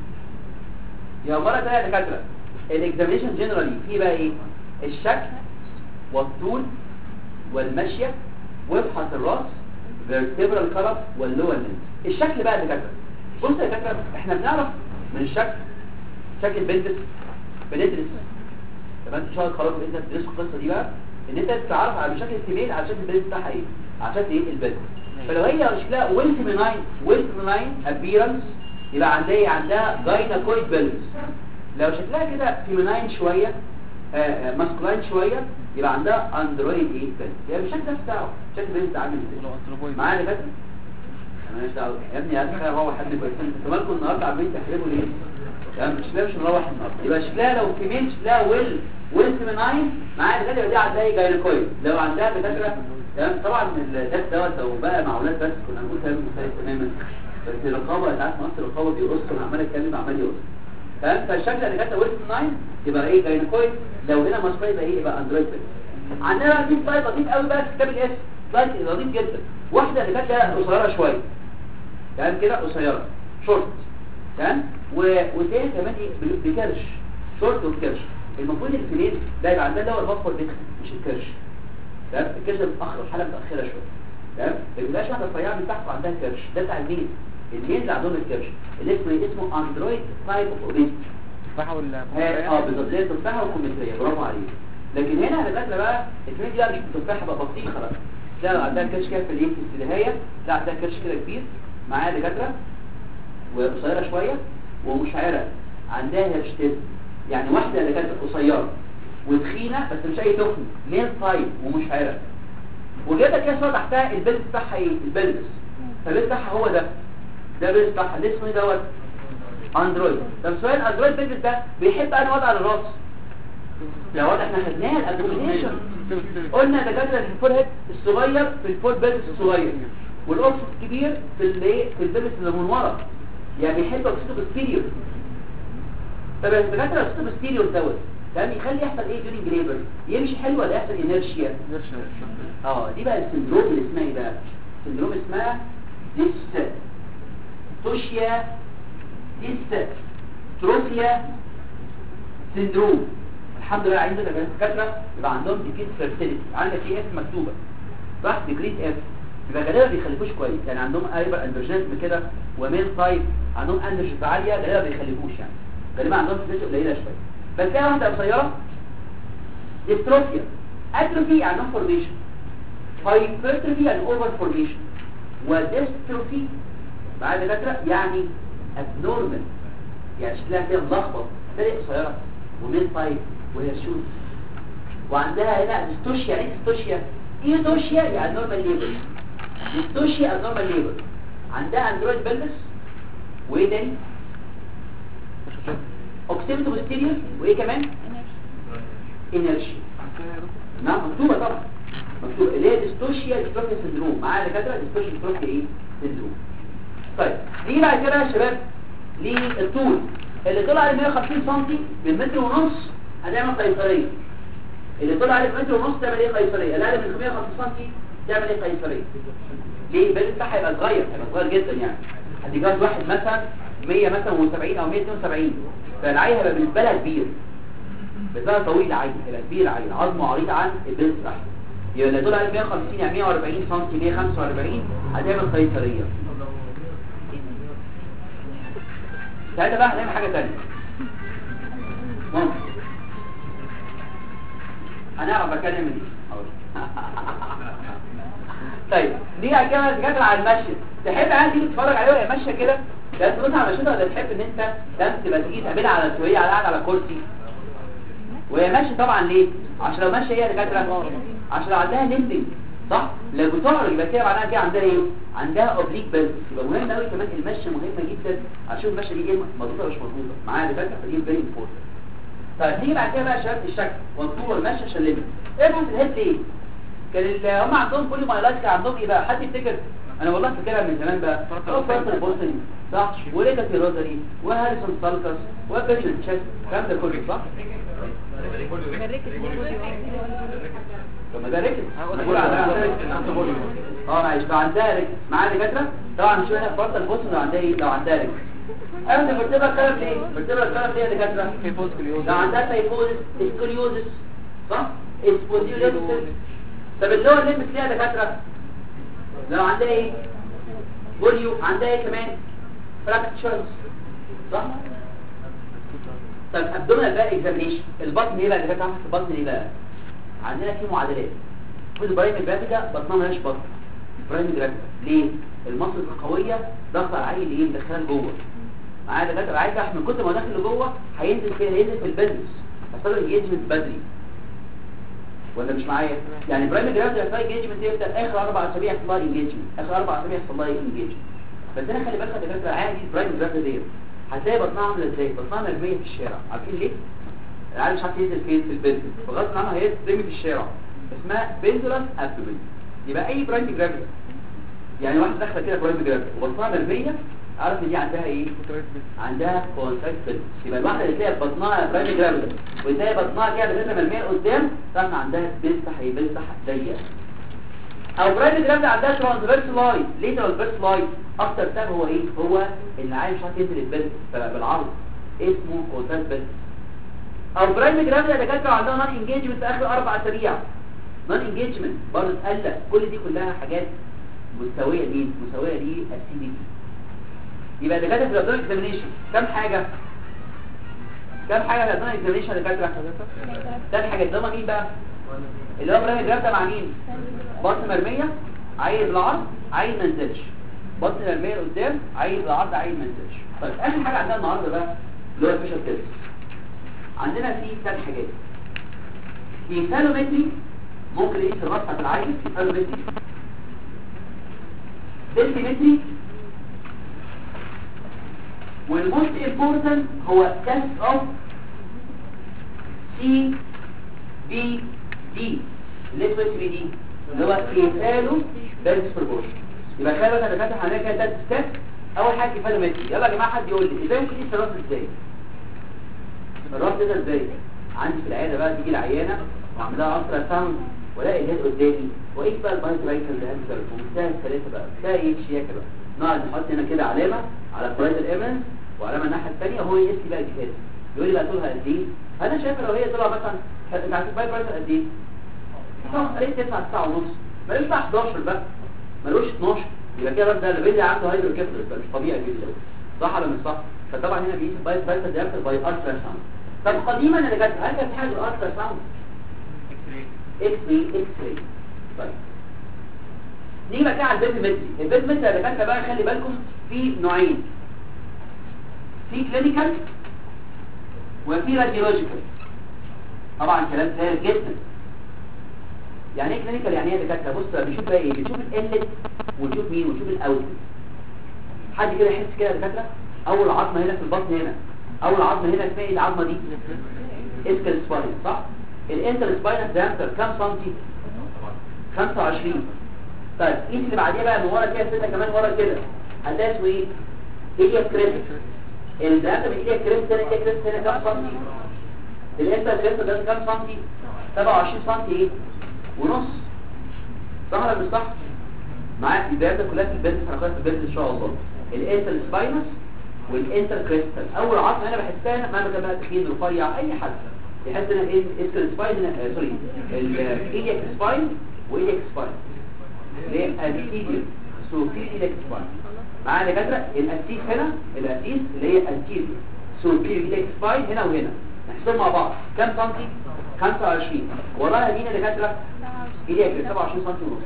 يا مرة تانية يا دكاترة الاكزامينشن جنرالي فيه بقى ايه الشكل والطول والمشية وابحث الراس vertebral column واللور ليمز الشكل بقى يا دكاترة بص يا دكاترة احنا بنعرف من الشكل شكل البنتس بندرس تمام ان شاء الله خلاص انت تدرسوا القصه دي بقى ان انت تتعرف على شكل الفيميل على شكل البنت بتاعها ايه على شكل ايه البنت فلو هي شكلها ويل فيميناين ويل فيميناين ابيرنس يبقى عندها ايه عندها جايناكويد بيلز لو شكلها كده فيميناين شويه ماسكولاين شويه يبقى عندها اندرويد ايه بيلز يعني الشكل ده بتاعه شكل البنت عامل ازاي معايا يا فندم انا مش دعوه يا ابني هات حاجه روح حد كويس انتوا مالكم النهارده عاملين تحرموا ليه يعني مش شكلها مش مروح النهارده يبقى شكلها لو فيميل شكلها ويل ويل فيميناين معايا الغاليه دي عندها ايه جايناكويد لو عندها دكاتره تمام طبعا الدات دوت لو بقى مع اولاد بس كنا هنقول كلام مختلف تماما بس الرقابه انت عارف مصر الرقابه بيقص انا عمال اتكلم عمال يقص تمام فالشكل اللي كانت ويل فيميناين يبقى ايه جايناكويد لو هنا ماسكولاين يبقى ايه يبقى اندرويد بس عندنا بقى في سلايد لطيف قوي بقى في كتاب الاس سلايد لطيف جدا واحده اللي كانت قصيره شويه تمام كده قصيره شورت تمام و- وتاني كمان ايه ب- بكرش شورت وكرش المفروض الفيلين ده يبقى عندنا دواء الفوسفور بيكس مش الكرش تمام الكرش ده متاخر حاله متاخره شويه تمام ما يبقاش واحده رفيعه من تحت وعندها كرش ده بتاع المين المين اللي عندهم الكرش اللي اسمه إيه؟ اسمه اندرويد تايب اوف اوبيستي التفاحة ولا اه بالظبط زي التفاحه والكمثريه برافو عليك لكن هنا على فكره بقى الكميه دي بقى مش تفاحه بقى بطيخه بقى لا لا عندها كرش كده في الايه في النهايه لا عندها كرش كده كبير معاها دكاتره وقصيره شويه ومشعره عندها هيرشتيز يعني واحده اللي كانت قصيره وتخينه بس مش اي تخن ميل تايب ومشعره وجايبه كده صوره تحتها البلد بتاعها ايه البلبس فالبلد بتاعها هو ده ده البلد بتاعها ده اسمه ايه دوت اندرويد طب سؤال اندرويد بلبس ده بيحب انا وضع الراس لو وضع احنا خدناها الابدومينيشن قلنا دكاتره الفور هيد الصغير في الفور بلبس الصغير والاوفس الكبير في الايه في البلبس اللي من ورا يعني بيحب اوكسيتو بستيريو طب الدكاتره اوكسيتو بستيريو دوت تمام يخلي يحصل ايه ديورنج ليبر يمشي حلو ولا يحصل انيرشيا اه دي بقى السندروم اللي اسمها ايه بقى سندروم اسمها ديستوشيا ديستروفيا سندروم الحمد لله عندنا دكاتره يبقى عندهم ديكيت فيرتيليتي عندك في اف مكتوبه صح ديكريت اف يبقى غالبا بيخلفوش كويس يعني عندهم ايبر اندروجينزم كده وميل تايب عندهم اندروجينز عاليه غالبا بيخلفوش يعني غالبا عندهم فيزيو قليله شويه بس هي واحده قصيره ديستروفيا اتروفي يعني نون فورميشن هايبرتروفي يعني اوفر فورميشن وديستروفي بعد فتره يعني ابنورمال يعني شكلها كده ملخبط فرق قصيره وميل تايب وهيرشوز وعندها هنا ديستوشيا يعني ديستوشيا ايه دوشيا يعني نورمال ليبل ديستوشيا نورمال ليبل عندها اندرويد بلبس وايه تاني اوكسيبتو بوستيريور وايه كمان انرشي نعم مكتوبه طبعا مكتوبه اللي هي ديستوشيا ديستروفيا سندروم معايا دكاتره ديستوشيا ديستروفيا ايه سندروم طيب نيجي بعد كده يا شباب للطول اللي طلع على 150 سم من متر ونص هنعمل قيصريه اللي طلع على متر ونص تعمل ايه قيصريه اللي اقل من 150 سم تعمل ايه قيصريه ليه البال بتاعها هيبقى صغير هيبقى صغير جدا يعني هتجاز واحد مثلا 100 مثلا و70 او 172 فالعين هيبقى بالنسبه لها كبير بالنسبه لها طويل عين هيبقى كبير عين عظمه عريض عن البال بتاعها يبقى اللي طلع على 150 يعني 140 سم 145 هتعمل قيصريه ساعتها بقى هنعمل حاجه ثانيه ممكن هنعرف بقى نعمل ايه طيب دي كده جت على المشي تحب عادي تيجي تتفرج عليه وهي ماشيه كده ده انت تبص على مشيتها ولا تحب ان انت تم تبقى تيجي تقابلها على سويه على قاعده على كرسي وهي ماشيه طبعا ليه عشان لو ماشيه هي دكاتره عشان لو عندها ليمبنج صح لو بتعرج يبقى كده معناها كده عندها ايه عندها اوبليك بيلز يبقى مهم قوي كمان المشيه مهمه جدا عشان المشيه دي ايه مظبوطه ولا مش مظبوطه معايا دكاتره فدي فيري امبورتنت طيب نيجي بعد كده بقى يا شباب الشكل والطول والمشي عشان ليمبنج ابحث الهيد ليه كان ال- هم عندهم كل مايلات كان عندهم ايه بقى حد يفتكر انا والله فاكرها من زمان بقى هو فرانكل بوستني صح وليكا روزري وهاريسون سالكس وبيرشن تشيست الكلام ده كله صح طب ما ده ركز بقول على اه معلش لو عندها ركز معايا دكاتره طبعا شو هنا فرانكل بوستني لو عندها ايه لو عندها ركز انا برتبها الكلام ليه برتبها الكلام ليه يا دكاتره لو عندها تايفوزس اسكوليوزس صح اسبوزيوليتس طب اللي هو الليمبس ليها دكاتره لو عندها ايه بوليو عندها ايه كمان فراكتشرز صح طب ابدومينال بقى اكزامينيشن البطن ايه بقى اللي كانت عامله في البطن ايه بقى عندنا في معادلات كل برايم جرافيكا بطنها مالهاش بطن برايم جرافيكا ليه المصل القويه ضغط على العين اللي دخلها لجوه معايا دكاتره عايز من كتر ما داخل لجوه هينزل كده هينزل في البلس هيحصل له انجيجمنت بدري ولا مش معايا يعني برايم جرافيك هتلاقي انجيجمنت يبدا اخر اربع اسابيع يحصل لها انجيجمنت اخر اربع اسابيع يحصل لها انجيجمنت بس انا خلي بالك يا دكاتره عادي برايم جرافيك ديت هتلاقي بطنها عامله ازاي بطنها مرميه في الشارع عارفين ليه العيال مش عارف ينزل فين في البنت فغصب عنها هي ترمي في الشارع اسمها بندولس ابدومين يبقى اي برايم جرافيك يعني واحده داخله كده برايم جرافيك وبطنها مرميه عارف ان دي عندها ايه عندها كونتراكت بيلز يبقى الواحده اللي تلاقي بطنها برايم جرافيك وتلاقي بطنها كده لسه مرميه قدام تعرف عندها بيفتح هي بيفتح ضيق او برايم جرافيك عندها ترانسفيرس لاين ليه ترانسفيرس لاين اكتر سبب هو ايه هو ان عايز مش عارف ينزل البيلز بالعرض اسمه كونتراكت بيلز او برايم جرافيك يا دكاتره عندها نون انجيجمنت في اخر اربع اسابيع نون انجيجمنت برضه تقلق كل دي كلها حاجات مستويه ليه مساويه ليه السي دي يبقى دكاتره في الابدومين اكزامينيشن كم حاجه كم حاجه في الابدومين اكزامينيشن يا دكاتره ثلاث حاجات ده مين بقى اللي هو برايم جرافيك ده مع مين بطن مرميه عايز العرض عايز ما ينزلش بطن مرميه لقدام عايز العرض عايز ما ينزلش طيب اخر حاجه عندنا النهارده بقى اللي هو الفيشل تيست عندنا فيه ثلاث حاجات كيفالومتري ممكن ايه في الرصه في العين كيفالومتري دلتيمتري والموست امبورتنت هو تيست اوف سي بي دي اللي اسمه سي بي دي اللي هو كيفالو بيرس بروبورشن يبقى خلي بالك انا فاتح عليها كده ثلاث ستيب اول حاجه كيفالومتري يلا يا جماعه حد يقول لي ازاي ممكن يقيس الراس ازاي الراس ده ازاي عندي في العياده بقى تيجي العيانه واعمل لها الترا ساوند والاقي الهيد قدامي وايه بقى البايت رايكل اللي هنزل ومنتهى الثلاثه بقى منتهى ايه الشياكه بقى نقعد نحط هنا كده علامه على برايت الايفنس وعلامه الناحيه الثانيه وهو يقيس لي بقى الجهاز يقول لي بقى طولها قد ايه فانا شايفه لو هي طولها مثلا انت عارف البايت رايكل قد ايه؟ طبعا قريت 9 9 ونص ملوش بقى 11 بقى ملوش 12 يبقى كده الراجل ده اللي بيدي عنده هايدروكيفالس بقى مش طبيعي جدا صح ولا مش صح فطبعا هنا بيقيس البايت رايكل دايركت باي الترا ساوند طب قديما انا جت هل كانت حاجه الالترا ساوند اكس راي اكس راي طيب نيجي بقى كده على البيت متري البيت متري يا دكاتره بقى خلي بالكم في نوعين في كلينيكال وفي راديولوجيكال طبعا كلام سهل جدا يعني ايه كلينيكال يعني ايه يا دكاتره بص بنشوف بقى ايه بنشوف الانلت ونشوف مين ونشوف الاوتلت حد كده يحس كده يا دكاتره اول عظمه هنا في البطن هنا اول عظمه هنا اسمها ايه العظمه دي اسكال سباين صح الانتر سباينس دايمتر كام سنتي 25 طيب ايه اللي بعديها بقى من ورا كده سنه كمان ورا كده هتلاقي اسمه ايه ايديا كريست الدايمتر من ايديا كريست هنا ايديا كريست هنا كام سنتي الانتر كريست ده كام سنتي 27 سنتي ايه ونص صح ولا مش صح معاك الدايمتر كلها في البيزنس هناخدها في البيزنس ان شاء الله الانتر سباينس والانتر كريستال اول عظمه هنا بحسها هنا ما بقى تخين رفيع اي حد يحس هنا ايه اسكال سباين هنا آه سوري الايديك سباين وايديك سباين ليه الانتيريور سوبيريور سباين معانا دكاتره الاسيس هنا الاسيس اللي هي انتيريور سوبيريور ايديك سباين هنا وهنا نحسبهم مع بعض كام سنتي 25 وراها دينا دكاتره ايديك 27 سنتي ونص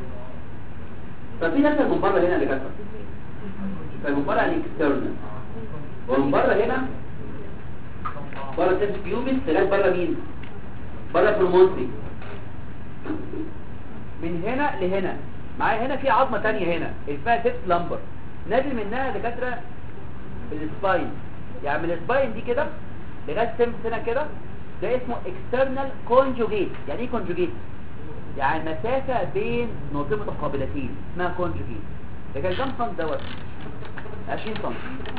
طب في نفس من بره هنا دكاتره فمن بره الاكسترنال ومن بره هنا بره تيبس بيوبس لغايه بره مين بره برومونتري من هنا لهنا معايا هنا في عظمه ثانيه هنا اسمها تيبس لامبر نازل منها دكاتره السباين يعني من السباين دي كده لغايه تيبس هنا كده ده اسمه اكسترنال كونجوجيت يعني ايه كونجوجيت يعني المسافه بين نقطتين متقابلتين اسمها كونجوجيت ده كان كام سم دوت 20 سم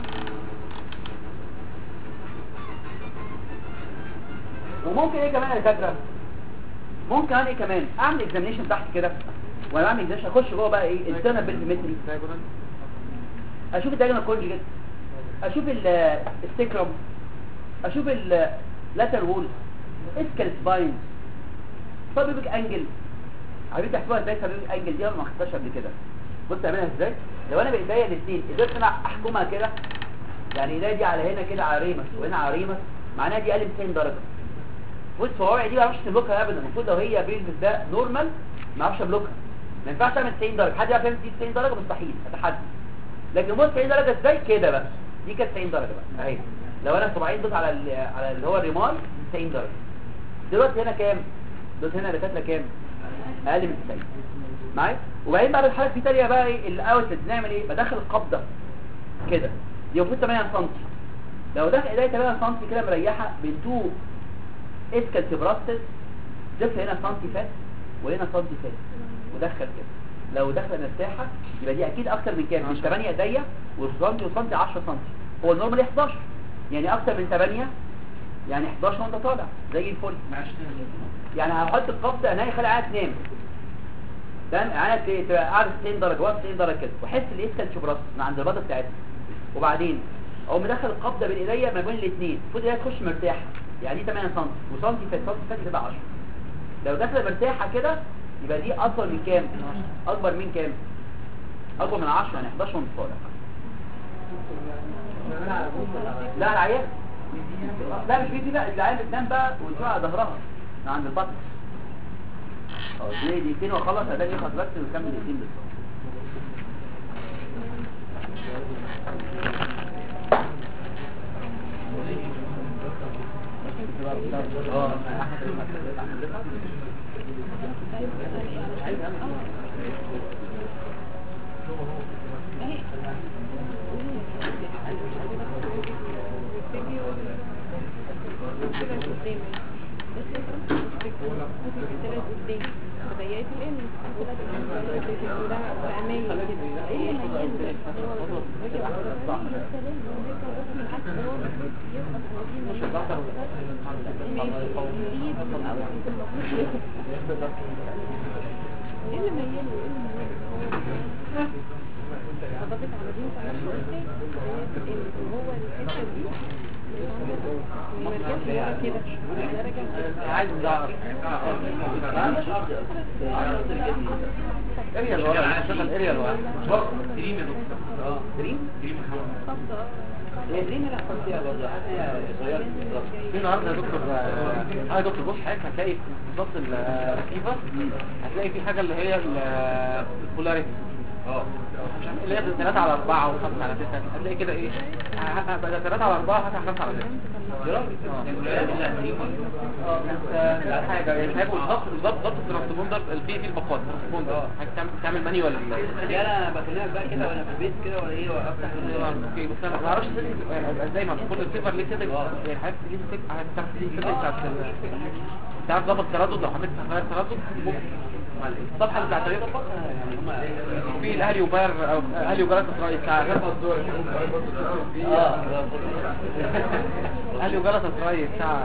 وممكن ايه كمان يا دكاتره ممكن اعمل ايه كمان اعمل اكزامينشن تحت كده وانا اعمل اكزامينشن اخش جوه بقى ايه الانترنال بالمتري اشوف الدايجونال كونجيجيت اشوف الستيكرم اشوف اللاتر وول اسكال سباين سبيبك انجل عارفين تحسبوها ازاي سبيبك انجل دي أنا ما خدتهاش قبل كده بص اعملها ازاي لو انا بايديا الاثنين قدرت انا احكمها كده يعني ايديا دي على هنا كده على ريمس وهنا على ريمس معناها دي اقل من 90 درجه بص صوابعي دي ما اعرفش تبلوكها ابدا المفروض لو هي بيلبس ده نورمال ما اعرفش ابلوكها ما ينفعش اعمل 90 درجه حد يعرف يعمل دي 90 درجه مستحيل اتحدى لكن بص 90 درجه ازاي كده بقى دي كانت 90 درجه بقى اهي لو انا صباعين دوت على ال- على اللي هو الرمال 90 درجه دلوقتي هنا كام دوت هنا دكاتره كام اقل من 90 معايا وبعدين بعد الحاله في تانية بقى ايه الاوتلت نعمل ايه بدخل القبضه كده دي المفروض 8 سم لو دخل ايديا 8 سم كده مريحه بتو اسكال سيبراستس ضيف هنا سنتي فات وهنا سنتي فات ودخل كده لو دخل مرتاحه يبقى دي اكيد اكتر من كام مش 8 ايديا وسنتي وسنتي 10 سنتي هو النورمال 11 يعني اكتر من 8 يعني 11 وانت طالع زي الفل يعني هحط القبضه هنا يخلي عينها تنام ده عينها ت- تبقى قاعده 90 درجه واقف 90 درجه كده واحس الاسكال سيبراستس من عند البطه بتاعتها وبعدين او مدخل القبضه بين ايديا ما بين الاثنين المفروض هي تخش مرتاحه يعني دي 8 سم وسنتي فات سنتي فات تبقى 10 لو داخله مرتاحه كده يبقى دي اكبر من كام اكبر من كام اكبر من 10 يعني 11 وانت طالع لا العيان لا مش بيجي بقى العيان بتنام بقى وتروح على ظهرها من عند البطن اه دي دقيقتين واخلص اداني يخلص بس ونكمل دقيقتين بالظبط اه ثلاث قدام بدايات الام ثلاث قدام وامامي كده ايه اللي ميزه هو راجع على السلام وهيك رسم العكس هو المفروض يبقى صغيرين مش ماشي يزيد او المفروض يخف ايه اللي ميزه ايه اللي ميزه ضغطت على دي وهو الحته دي ما رجعش ورا كده ده رجع كده عايز نعرف اريا الورق اشتغل اريا الورق دريم يا دكتور اه دريم دريم خبطه هي دريم لا خلصيها برضه حاجه صغيره بالظبط في النهارده يا دكتور آه، يا دكتور بص حضرتك هتلاقي في بالظبط الريسيفر هتلاقي في حاجه اللي هي ال- البولاريتي اه مش عارف اللي هي 3 على 4 او 5 على 6 هتلاقي كده ايه ه- ه- بدل 3 على 4 هات 5 على 6 يا راجل لا دريم اه لا حاجه يعني هيبقوا بالظبط بالظبط بالظبط الترانسبوندر في في الباقات الترانسبوندر هتعمل تعمل مانيوال يا انا بكلمك بقى كده وانا في البيت كده ولا ايه وافتح ال- اوكي بس انا ما اعرفش ازاي ما كل السيفر ليه سيتنج يعني حضرتك ليه سيتنج هتعرف ليه سيتنج بتاعت ال- تعرف تظبط التردد لو حبيت تغير التردد ممكن الصفحه اللي بتاعت الرياضه في الاهلي وباير او اهلي وجلاله اسرائيل بتاع اه اهلي وجلاله اسرائيل بتاع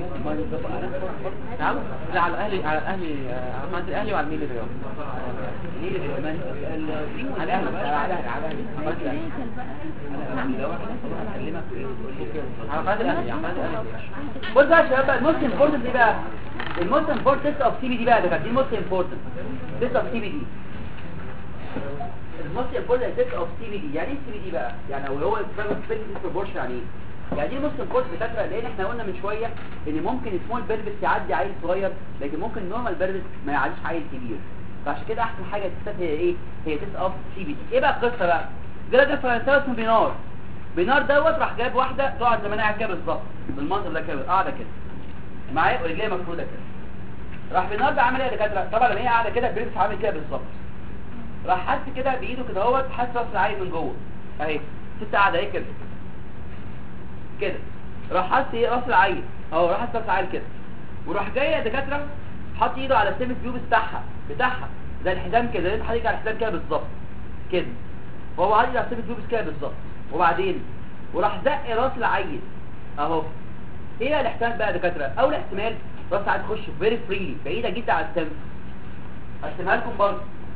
نعم لا على الاهلي على الاهلي آه، على قناه الاهلي وعلى النيل الرياض ليه الإيمان؟ الدريم على الاهلي على الاهلي على الاهلي قناه الاهلي انا لو انا بكلمك وايه بتقول لي على قناه الاهلي على قناه الاهلي بص بقى يا شباب بقى الموست امبورتنت دي بقى الموست امبورتنت تيست اوف سي بي دي بقى ده دي الموست امبورتنت تيست اوف سي بي دي الموست امبورتنت تيست اوف سي بي دي يعني ايه سي بي دي بقى يعني هو هو سبيسيفيك بروبورشن يعني ايه يعني دي الموست امبورتنت بتاعتها لان احنا قلنا من شويه ان ممكن سمول بيرفس يعدي عيل صغير لكن ممكن نورمال بيرفس ما يعديش عيل كبير فعشان كده احسن حاجه تستات هي ايه هي تيست اوف سي بي دي ايه بقى القصه بقى ده راجل فرنساوي اسمه بينار بينار دوت راح جايب واحده تقعد زي ما انا قاعد كده بالظبط بالمنظر ده كده قاعده كده معايا ورجليها مفروده كده راح بينار ده عمل ايه يا دكاتره طبعا لما هي قاعده كده البريفس عامل كده بالظبط راح حس كده بايده كده اهوت حس راس العيل من جوه اهي ست قاعده اهي كده كده راح حس ايه راس العيل اهو راح حس راس العيل كده وراح جاي يا دكاتره حط ايده على السيمت بيوب بتاعها بتاعها زي الحزام كده زي حضرتك على الحزام كده بالظبط كده وهو عادي على السيمت بيوب كده بالظبط وبعدين وراح زق راس العيل اهو ايه بقى الاحتمال بقى يا دكاتره اول احتمال راس العيل تخش فيري فريلي بعيده جدا على السيمت هرسمها لكم برضه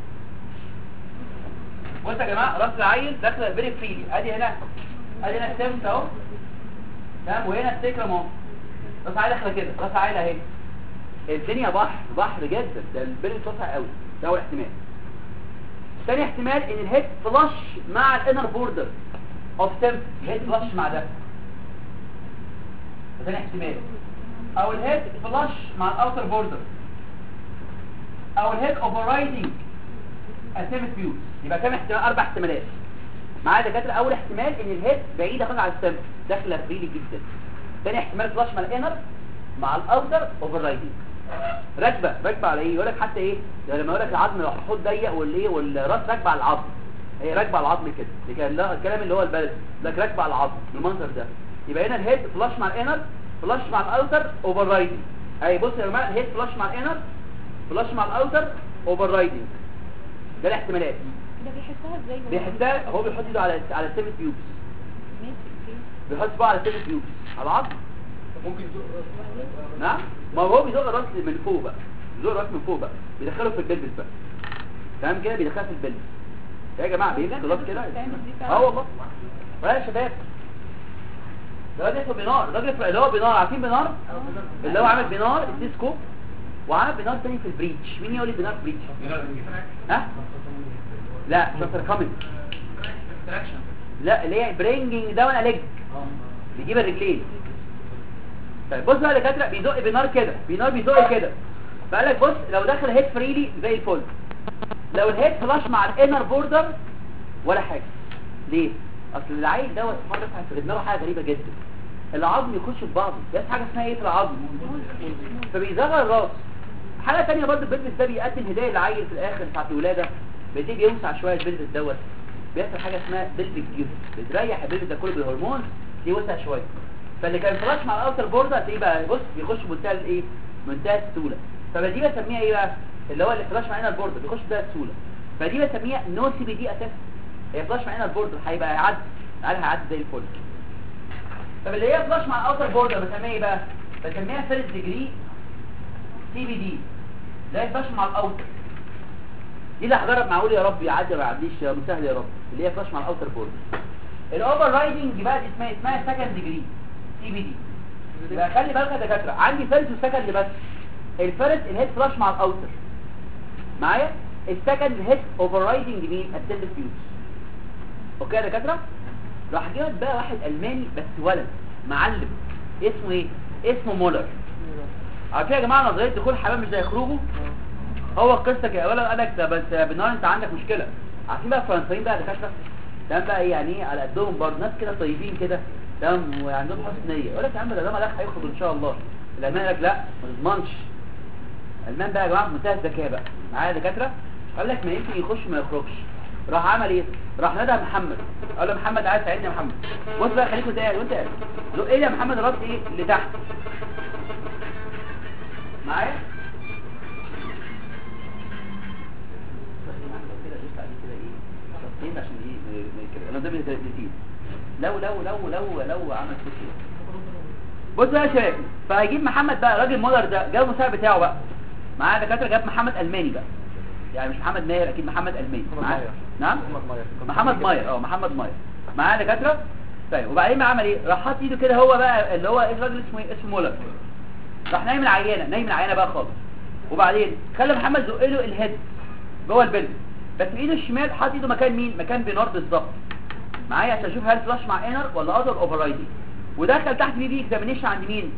بصوا يا جماعه راس العيل داخله فيري فريلي ادي هنا ادي هنا السيمت اهو تمام وهنا السكرم اهو راس العيل داخله كده راس العيل اهي الدنيا بحر بحر جدا ده البرد واسع قوي ده اول احتمال ثاني احتمال ان الهيد فلاش مع الانر بوردر اوف سيمت الهيد فلاش مع ده ده ثاني احتمال او الهيد فلاش مع الاوتر بوردر او الهيد اوفررايدنج اسيمت فيوز يبقى كام احتمال اربع احتمالات معايا دكاتره اول احتمال ان الهيد بعيده خالص على السيمت داخله فريلي جدا ثاني احتمال فلاش مع الانر مع الاوتر اوفررايدنج راكبه راكبه على ايه يقول لك حتى ايه ده لما يقول لك العظم الحوض ضيق والايه والراس راكبه على العظم هي راكبه على العظم كده دي كان لا الكلام اللي هو البلد لك راكبه على العظم بالمنظر ده يبقى هنا الهيد فلاش مع الانر فلاش مع الاوتر اوفر رايدنج اهي بص يا جماعه الهيد فلاش مع الانر فلاش مع الاوتر اوفر رايدنج ده الاحتمالات ده بيحسها ازاي هو؟ بيحسها هو بيحط ايده على على السيفت بيوبس ماشي اوكي بيحط بقى على السيفت بيوبس على العظم نعم ما هو بيزق الراس من فوق بقى بيزق الراس من فوق بقى بيدخله في البلبس بقى تمام كده بيدخله في البلبس يا جماعه بيمسك الراس كده اه والله ولا يا شباب ده راجل اسمه بينار راجل اسمه- اللي هو بينار عارفين بينار اللي هو عامل بينار الديسكو وعامل بينار تاني في البريتش مين يقول لي بينار في بريتش ها لا شاطر كومنت لا اللي هي برينجينج داون اليج بيجيب الرجلين طيب بص بقى يا دكاتره بيزق بنار كده بنار بيزق كده فقال لك بص لو دخل هيد فريلي زي الفل لو الهيد فلاش مع الانر بوردر ولا حاجه ليه اصل العيل دوت حضرتك في دماغه حاجه غريبه جدا العظم يخش في بعضه بس حاجه اسمها ايه في العظم فبيصغر الراس حاجه ثانيه برضه البيزنس ده بيقدم هدايا للعيل في الاخر بتاعت الولاده بيبتدي يوسع شويه البيزنس دوت بيحصل حاجه اسمها بيلفيك ديوز بتريح البيزنس ده كله بالهرمون يوسع شويه فاللي كان فلاش مع الاوتر بوردر هتلاقيه بقى بص بيخش بمنتهى الايه منتهى السهوله فدي بسميها ايه بقى اللي هو اللي فلاش معانا البورد بيخش بمنتهى السهوله فدي بسميها نو سي بي دي اساسا هي فلاش معانا البورد هيبقى هيعدي العيال هيعدي زي الفل طب اللي هي فلاش مع الاوتر بوردر بسميها ايه بقى بسميها فيرست ديجري سي بي دي ده هي فلاش مع الاوتر دي اللي هجرب معقول يا رب يعدي ولا يعديش يا مسهل يا رب اللي هي فلاش مع الاوتر بوردر الاوفر رايدنج بقى دي اسمها اسمها سكند ديجري سي بي دي يبقى خلي بالك يا دكاتره عندي فيرست وسكند بس الفيرست الهيد فلاش مع الاوتر معايا السكند الهيد اوفر رايدنج مين التندس فيوز اوكي يا دكاتره راح جايب بقى واحد الماني بس ولد معلم اسمه ايه اسمه مولر عارفين يا جماعه نظريه دخول حمام مش زي خروجه هو القصه كده اولا قال لك ده بس بالنهار انت عندك مشكله عارفين بقى الفرنسيين بقى دكاتره تمام بقى ايه يعني ايه على قدهم برضه ناس كده طيبين كده تمام وعندهم حسن نيه يقول لك يا عم ده ده ملاك هيخرج ان شاء الله الالمان يقول لك لا ما تضمنش الالمان بقى يا جماعه بمنتهى الذكاء بقى معايا دكاتره قال لك ما يمكن يخش ما يخرجش راح عمل ايه راح نادى محمد قال له محمد عايز تساعدني يا محمد بص بقى خليكوا قاعد وانت قاعد له ايه يا محمد الرد ايه اللي تحت معايا عشان ايه انا ده بيتي لو لو لو لو لو عمل كده بص بقى يا شباب فهيجيب محمد بقى راجل مولر ده جاب المساعد بتاعه بقى معاه دكاتره جاب محمد الماني بقى يعني مش محمد ماهر اكيد محمد الماني معاه نعم محمد ماير اه محمد ماير معاه دكاتره طيب وبعدين عمل ايه راح حاطط ايده كده هو بقى اللي هو ايه الراجل اسمه ايه اسمه مولر راح نايم العيانه نايم العيانه بقى خالص وبعدين خلى محمد زق له الهيد جوه البلد بس بايده الشمال حاطط ايده مكان مين مكان بينار بالظبط معايا عشان اشوف هل فلاش مع انر ولا اذر اوفر رايدنج ودخل تحت بي بي اكزامينيشن عند مين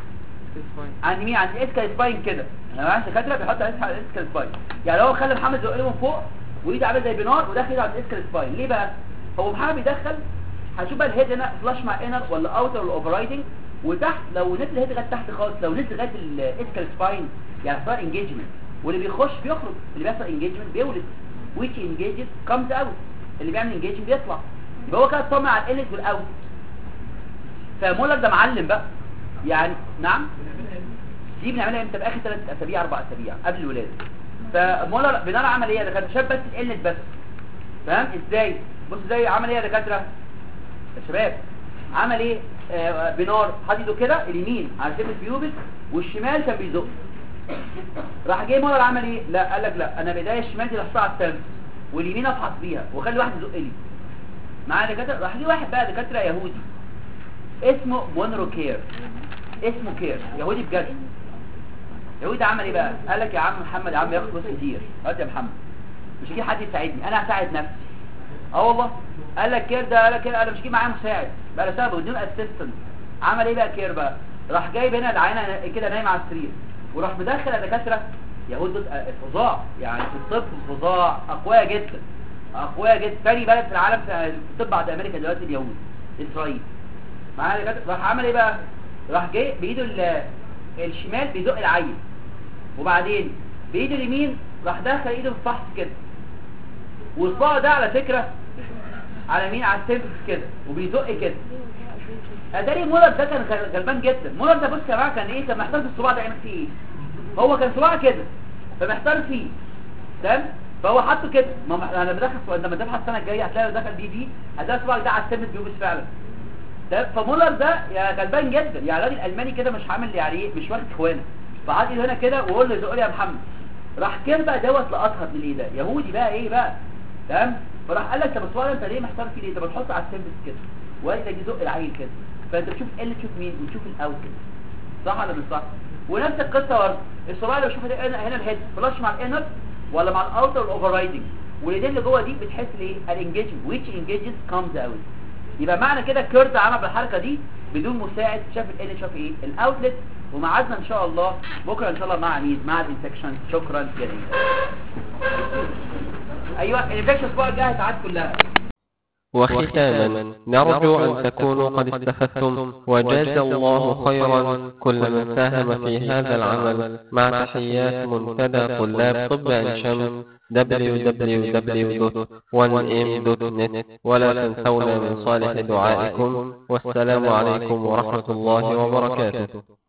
عند مين عند اسكال سباين كده انا معايا دكاتره بيحط على اسكال سباين يعني هو خلى محمد زق له من فوق وايده عامله زي بنار وداخل ايده عند اسكال سباين ليه بقى هو محمد بيدخل هشوف بقى الهيد هنا فلاش مع انر ولا اوتر ولا اوفر رايدنج وتحت لو نزل الهيد لغايه تحت خالص لو نزل لغايه الاسكال سباين يعني صار انجيجمنت واللي بيخش بيخرج اللي بيحصل انجيجمنت بيولد which engages comes out اللي بيعمل انجيجمنت بيطلع يبقى هو كده اطمن على الانت والاوت فمولر ده معلم بقى يعني نعم دي بنعملها امتى باخر ثلاث اسابيع اربع اسابيع قبل الولاده فمولر بنار عمل ايه يا دكاتره شاف بس الانت بس فاهم ازاي بص ازاي عمل ايه يا دكاتره يا شباب عمل ايه آه بنار حاطط ايده كده اليمين على سيف البيوبس والشمال كان بيزق راح جاي مولر عمل ايه لا قال لك لا انا بدايه الشمال دي لحظه على التنفس واليمين افحص بيها واخلي واحد يزق لي معايا دكاتره راح جه واحد بقى دكاتره يهودي اسمه مونرو كير اسمه كير يهودي بجد يهودي عمل ايه بقى قال لك يا عم محمد يا عم ياخد فلوس كتير هات يا محمد مش هجيب حد يساعدني انا هساعد نفسي اه والله قال لك كير ده قال لك كير انا مش هجيب معايا مساعد بقى سبب بدون اسيستنت عمل ايه بقى كير بقى راح جايب هنا العينه كده نايم على السرير وراح مدخل الدكاتره يهود دول فظاع يعني في الطب فظاع اقوياء جدا اقوياء جدا ثاني بلد في العالم في الطب بعد امريكا دلوقتي اليهود اسرائيل معايا دكاتره راح عمل ايه بقى راح جاي بايده الشمال بيزق العين وبعدين بايده اليمين راح دخل ايده في الفحص كده والصباع ده على فكره على مين على السيرفس كده وبيزق كده اداري مولر ده كان غلبان جدا مولر ده بص يا جماعه كان ايه كان محتار في الصباع ده يعمل فيه ايه هو كان صباع كده فمحتار فيه تمام فهو حاطه كده ما انا بدخل سؤال لما تبحث السنه الجايه هتلاقي دخل بي في هتلاقي الصباع ده على السيرفس بيوبس فعلا تمام فمولر ده يا غلبان جدا يعني الراجل الالماني كده مش عامل يعني ايه مش واخد اخوانه فقعد ايده هنا كده وقول له زق لي يا محمد راح كير بقى دوت لاطهر من الايه ده يهودي بقى ايه بقى تمام فراح قال لك طب الصباع ده انت ليه محتار فيه ليه انت بتحطه على السيرفس كده وقال لك يزق العين كده فانت بتشوف ال تشوف مين وتشوف الاوت كده صح ولا مش صح ونفس القصه برضه الصباع اللي بشوفه ده هنا الهيد فلاش مع الانر ولا مع الاوتر والاوفر رايدنج والايدين اللي جوه دي بتحس الايه الانجيجمنت which engages comes out يبقى معنى كده كيرت عمل بالحركه دي بدون مساعد شاف الان شاف ايه الاوتلت وميعادنا ان شاء الله بكره ان شاء الله مع مين مع الانفكشن شكرا جزيلا ايوه الانفكشن الاسبوع الجاي هتعاد كلها وختاما نرجو أن تكونوا قد استفدتم وجاز الله خيرا كل من ساهم في هذا العمل مع تحيات منتدى طلاب طب عين شمس www.1m.net ولا تنسونا من صالح دعائكم والسلام عليكم ورحمة الله وبركاته